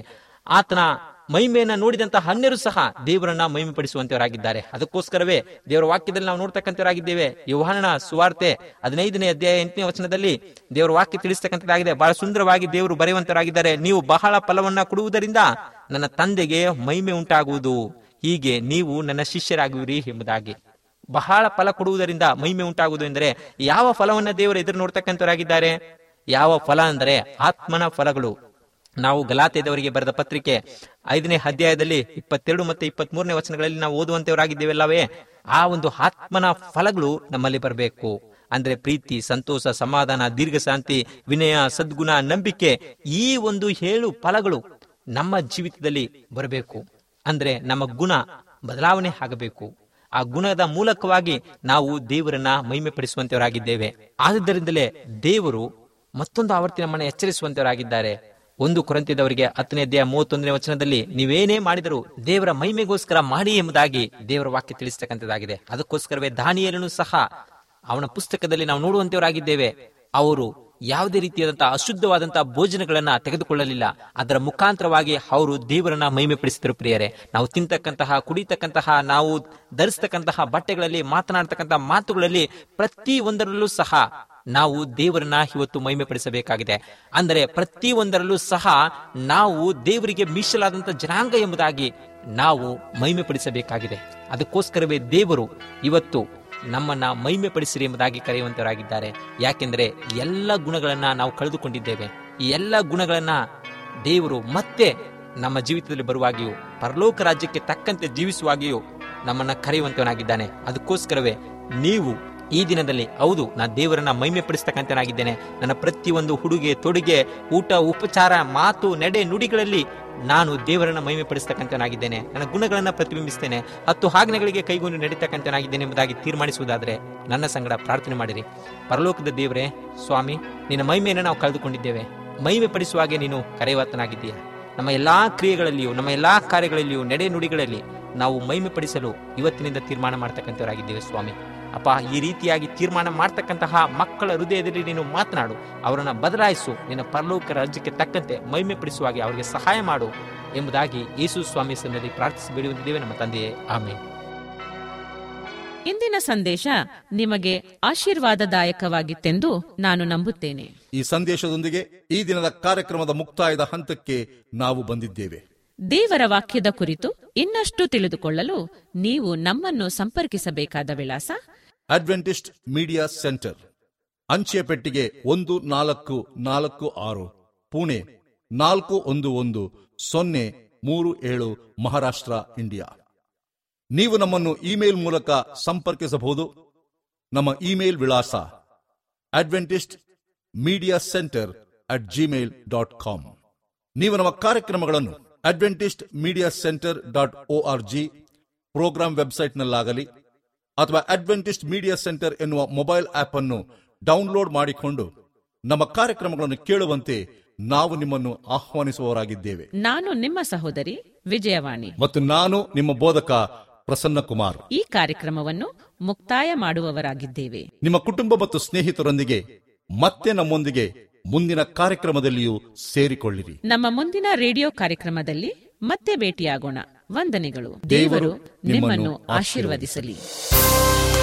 ಆತನ ಮಹಿಮೆಯನ್ನ ನೋಡಿದಂತಹ ಅನ್ಯರು ಸಹ ದೇವರನ್ನ ಮಹಿಮೆ ಪಡಿಸುವಂತವರಾಗಿದ್ದಾರೆ ಅದಕ್ಕೋಸ್ಕರವೇ ದೇವರ ವಾಕ್ಯದಲ್ಲಿ ನಾವು ನೋಡ್ತಕ್ಕಂಥವರಾಗಿದ್ದೇವೆ ಯೋಹಾನನ ಸುವಾರ್ತೆ ಹದಿನೈದನೇ ಅಧ್ಯಾಯ ಎಂಟನೇ ವಚನದಲ್ಲಿ ದೇವರ ವಾಕ್ಯ ತಿಳಿಸ್ತಕ್ಕಂಥದ್ದಾಗಿದೆ ಬಹಳ ಸುಂದರವಾಗಿ ದೇವರು ಬರೆಯುವಂತರಾಗಿದ್ದಾರೆ ನೀವು ಬಹಳ ಫಲವನ್ನ ಕೊಡುವುದರಿಂದ ನನ್ನ ತಂದೆಗೆ ಮಹಿಮೆ ಉಂಟಾಗುವುದು ಹೀಗೆ ನೀವು ನನ್ನ ಶಿಷ್ಯರಾಗುವಿರಿ ಎಂಬುದಾಗಿ ಬಹಳ ಫಲ ಕೊಡುವುದರಿಂದ ಮಹಿಮೆ ಉಂಟಾಗುವುದು ಎಂದರೆ ಯಾವ ಫಲವನ್ನ ದೇವರು ಎದುರು ನೋಡ್ತಕ್ಕಂಥವರಾಗಿದ್ದಾರೆ ಯಾವ ಫಲ ಅಂದರೆ ಆತ್ಮನ ಫಲಗಳು ನಾವು ಗಲಾತೆದವರಿಗೆ ಬರೆದ ಪತ್ರಿಕೆ ಐದನೇ ಅಧ್ಯಾಯದಲ್ಲಿ ಇಪ್ಪತ್ತೆರಡು ಮತ್ತೆ ಇಪ್ಪತ್ತ್ ಮೂರನೇ ವಚನಗಳಲ್ಲಿ ನಾವು ಓದುವಂತವರಾಗಿದ್ದೇವಲ್ಲವೇ ಆ ಒಂದು ಆತ್ಮನ ಫಲಗಳು ನಮ್ಮಲ್ಲಿ ಬರಬೇಕು ಅಂದ್ರೆ ಪ್ರೀತಿ ಸಂತೋಷ ಸಮಾಧಾನ ದೀರ್ಘ ಶಾಂತಿ ವಿನಯ ಸದ್ಗುಣ ನಂಬಿಕೆ ಈ ಒಂದು ಏಳು ಫಲಗಳು ನಮ್ಮ ಜೀವಿತದಲ್ಲಿ ಬರಬೇಕು ಅಂದ್ರೆ ನಮ್ಮ ಗುಣ ಬದಲಾವಣೆ ಆಗಬೇಕು ಆ ಗುಣದ ಮೂಲಕವಾಗಿ ನಾವು ದೇವರನ್ನ ಮಹಿಮೆ ಪಡಿಸುವಂತವರಾಗಿದ್ದೇವೆ ಆದ್ದರಿಂದಲೇ ದೇವರು ಮತ್ತೊಂದು ಆವರ್ತಿ ನಮ್ಮನ್ನು ಎಚ್ಚರಿಸುವಂತವರಾಗಿದ್ದಾರೆ ಒಂದು ಕೊರಂತಿದವರಿಗೆ ಹತ್ತನೇ ಅಧ್ಯಾಯ ಮೂವತ್ತೊಂದನೇ ವಚನದಲ್ಲಿ ನೀವೇನೇ ಮಾಡಿದರೂ ದೇವರ ಮಹಿಮೆಗೋಸ್ಕರ ಮಾಡಿ ಎಂಬುದಾಗಿ ದೇವರ ವಾಕ್ಯ ತಿಳಿಸ್ತಕ್ಕಂಥದ್ದಾಗಿದೆ ಅದಕ್ಕೋಸ್ಕರವೇ ದಾನಿಯಲನು ಸಹ ಅವನ ಪುಸ್ತಕದಲ್ಲಿ ನಾವು ನೋಡುವಂತವರಾಗಿದ್ದೇವೆ ಅವರು ಯಾವುದೇ ರೀತಿಯಾದಂತಹ ಅಶುದ್ಧವಾದಂತಹ ಭೋಜನಗಳನ್ನ ತೆಗೆದುಕೊಳ್ಳಲಿಲ್ಲ ಅದರ ಮುಖಾಂತರವಾಗಿ ಅವರು ದೇವರನ್ನ ಮಹಿಮೆ ಪಡಿಸಿದರು ಪ್ರಿಯರೇ ನಾವು ತಿಂತಕ್ಕಂತಹ ಕುಡಿತಕ್ಕಂತಹ ನಾವು ಧರಿಸ್ತಕ್ಕಂತಹ ಬಟ್ಟೆಗಳಲ್ಲಿ ಮಾತನಾಡ್ತಕ್ಕಂತಹ ಮಾತುಗಳಲ್ಲಿ ಪ್ರತಿ ಒಂದರಲ್ಲೂ ಸಹ ನಾವು ದೇವರನ್ನ ಇವತ್ತು ಮಹಿಮೆ ಪಡಿಸಬೇಕಾಗಿದೆ ಅಂದರೆ ಪ್ರತಿ ಒಂದರಲ್ಲೂ ಸಹ ನಾವು ದೇವರಿಗೆ ಮೀಸಲಾದಂತ ಜನಾಂಗ ಎಂಬುದಾಗಿ ನಾವು ಮಹಿಮೆ ಪಡಿಸಬೇಕಾಗಿದೆ ಅದಕ್ಕೋಸ್ಕರವೇ ದೇವರು ಇವತ್ತು ನಮ್ಮನ್ನ ಮಹಿಮೆ ಪಡಿಸಿರಿ ಎಂಬುದಾಗಿ ಕರೆಯುವಂತವರಾಗಿದ್ದಾರೆ ಯಾಕೆಂದ್ರೆ ಎಲ್ಲ ಗುಣಗಳನ್ನ ನಾವು ಕಳೆದುಕೊಂಡಿದ್ದೇವೆ ಈ ಎಲ್ಲ ಗುಣಗಳನ್ನ ದೇವರು ಮತ್ತೆ ನಮ್ಮ ಜೀವಿತದಲ್ಲಿ ಬರುವಾಗಿಯೂ ಪರಲೋಕ ರಾಜ್ಯಕ್ಕೆ ತಕ್ಕಂತೆ ಜೀವಿಸುವಾಗಿಯೂ ನಮ್ಮನ್ನ ಕರೆಯುವಂತವನಾಗಿದ್ದಾನೆ ಅದಕ್ಕೋಸ್ಕರವೇ ನೀವು ಈ ದಿನದಲ್ಲಿ ಹೌದು ನಾನು ದೇವರನ್ನ ಮಹಿಮೆ ಪಡಿಸ್ತಕ್ಕಂತನಾಗಿದ್ದೇನೆ ನನ್ನ ಪ್ರತಿಯೊಂದು ಹುಡುಗೆ ತೊಡುಗೆ ಊಟ ಉಪಚಾರ ಮಾತು ನಡೆ ನುಡಿಗಳಲ್ಲಿ ನಾನು ದೇವರನ್ನ ಮಹಿಮೆ ಪಡಿಸ್ತಕ್ಕಂತನಾಗಿದ್ದೇನೆ ನನ್ನ ಗುಣಗಳನ್ನ ಪ್ರತಿಬಿಂಬಿಸ್ತೇನೆ ಹತ್ತು ಆಜ್ಞೆಗಳಿಗೆ ಕೈಗೊಂಡು ನಡೀತಕ್ಕಂತನಾಗಿದ್ದೇನೆ ಎಂಬುದಾಗಿ ತೀರ್ಮಾನಿಸುವುದಾದ್ರೆ ನನ್ನ ಸಂಗಡ ಪ್ರಾರ್ಥನೆ ಮಾಡಿರಿ ಪರಲೋಕದ ದೇವರೇ ಸ್ವಾಮಿ ನಿನ್ನ ಮಹಿಮೆಯನ್ನು ನಾವು ಕಳೆದುಕೊಂಡಿದ್ದೇವೆ ಮಹಿಮೆ ಪಡಿಸುವಾಗೆ ನೀನು ಕರೆಯುವತ್ತನಾಗಿದ್ದೀಯ ನಮ್ಮ ಎಲ್ಲಾ ಕ್ರಿಯೆಗಳಲ್ಲಿಯೂ ನಮ್ಮ ಎಲ್ಲಾ ಕಾರ್ಯಗಳಲ್ಲಿಯೂ ನಡೆ ನುಡಿಗಳಲ್ಲಿ ನಾವು ಮಹಿಮೆ ಪಡಿಸಲು ಇವತ್ತಿನಿಂದ ತೀರ್ಮಾನ ಮಾಡ್ತಕ್ಕಂಥವರಾಗಿದ್ದೇವೆ ಸ್ವಾಮಿ ಅಪ್ಪ ಈ ರೀತಿಯಾಗಿ ತೀರ್ಮಾನ ಮಾಡ್ತಕ್ಕಂತಹ ಮಕ್ಕಳ ಹೃದಯದಲ್ಲಿ ನೀನು ಮಾತನಾಡು ಅವರನ್ನ ಬದಲಾಯಿಸು ನಿನ್ನ ಪರಲೋಕ ರಾಜ್ಯಕ್ಕೆ ತಕ್ಕಂತೆ ಮಹಿಮೆ ಪಡಿಸುವಾಗೆ ಅವರಿಗೆ ಸಹಾಯ ಮಾಡು ಎಂಬುದಾಗಿ ಯೇಸು ಸ್ವಾಮಿ ಸನ್ನಲ್ಲಿ ಪ್ರಾರ್ಥಿಸಿ ಬೇಡುವಂತಿದ್ದೇವೆ ನಮ್ಮ ತಂದೆಯೇ ಆಮೇಲೆ ಇಂದಿನ ಸಂದೇಶ ನಿಮಗೆ ಆಶೀರ್ವಾದದಾಯಕವಾಗಿತ್ತೆಂದು ನಾನು ನಂಬುತ್ತೇನೆ ಈ ಸಂದೇಶದೊಂದಿಗೆ ಈ ದಿನದ ಕಾರ್ಯಕ್ರಮದ ಮುಕ್ತಾಯದ ಹಂತಕ್ಕೆ ನಾವು ಬಂದಿದ್ದೇವೆ ದೇವರ ವಾಕ್ಯದ ಕುರಿತು ಇನ್ನಷ್ಟು ತಿಳಿದುಕೊಳ್ಳಲು ನೀವು ನಮ್ಮನ್ನು ಸಂಪರ್ಕಿಸಬೇಕಾದ ವಿಳಾಸ ಅಡ್ವೆಂಟಿಸ್ಟ್ ಮೀಡಿಯಾ ಸೆಂಟರ್ ಅಂಚೆ ಪೆಟ್ಟಿಗೆ ಒಂದು ನಾಲ್ಕು ನಾಲ್ಕು ಆರು ಪುಣೆ ನಾಲ್ಕು ಒಂದು ಒಂದು ಸೊನ್ನೆ ಮೂರು ಏಳು ಮಹಾರಾಷ್ಟ್ರ ಇಂಡಿಯಾ ನೀವು ನಮ್ಮನ್ನು ಇಮೇಲ್ ಮೂಲಕ ಸಂಪರ್ಕಿಸಬಹುದು ನಮ್ಮ ಇಮೇಲ್ ವಿಳಾಸ Adventist media centre at Gmail dot com ನೀವು ನಮ್ಮ ಕಾರ್ಯಕ್ರಮಗಳನ್ನು Adventist media centre dot O R G programme ವೆಬ್ಸೈಟ್ನಲ್ಲಾಗಲಿ ಅಥವಾ ಅಡ್ವೆಂಟಿಸ್ಟ್ ಮೀಡಿಯಾ ಸೆಂಟರ್ ಎನ್ನುವ ಮೊಬೈಲ್ ಆಪ್ ಅನ್ನು ಡೌನ್ಲೋಡ್ ಮಾಡಿಕೊಂಡು ನಮ್ಮ ಕಾರ್ಯಕ್ರಮಗಳನ್ನು ಕೇಳುವಂತೆ ನಾವು ನಿಮ್ಮನ್ನು ಆಹ್ವಾನಿಸುವವರಾಗಿದ್ದೇವೆ ನಾನು ನಿಮ್ಮ ಸಹೋದರಿ ವಿಜಯವಾಣಿ ಮತ್ತು ನಾನು ನಿಮ್ಮ ಬೋಧಕ ಪ್ರಸನ್ನ ಕುಮಾರ್ ಈ ಕಾರ್ಯಕ್ರಮವನ್ನು ಮುಕ್ತಾಯ ಮಾಡುವವರಾಗಿದ್ದೇವೆ ನಿಮ್ಮ ಕುಟುಂಬ ಮತ್ತು ಸ್ನೇಹಿತರೊಂದಿಗೆ ಮತ್ತೆ ನಮ್ಮೊಂದಿಗೆ ಮುಂದಿನ ಕಾರ್ಯಕ್ರಮದಲ್ಲಿಯೂ ಸೇರಿಕೊಳ್ಳಿರಿ ನಮ್ಮ ಮುಂದಿನ ರೇಡಿಯೋ ಕಾರ್ಯಕ್ರಮದಲ್ಲಿ ಮತ್ತೆ ಭೇಟಿಯಾಗೋಣ ವಂದನೆಗಳು ದೇವರು ದೇವರು ನಿಮ್ಮನ್ನು ನಿಮ್ಮನ್ನು ಆಶೀರ್ವದಿಸಲಿ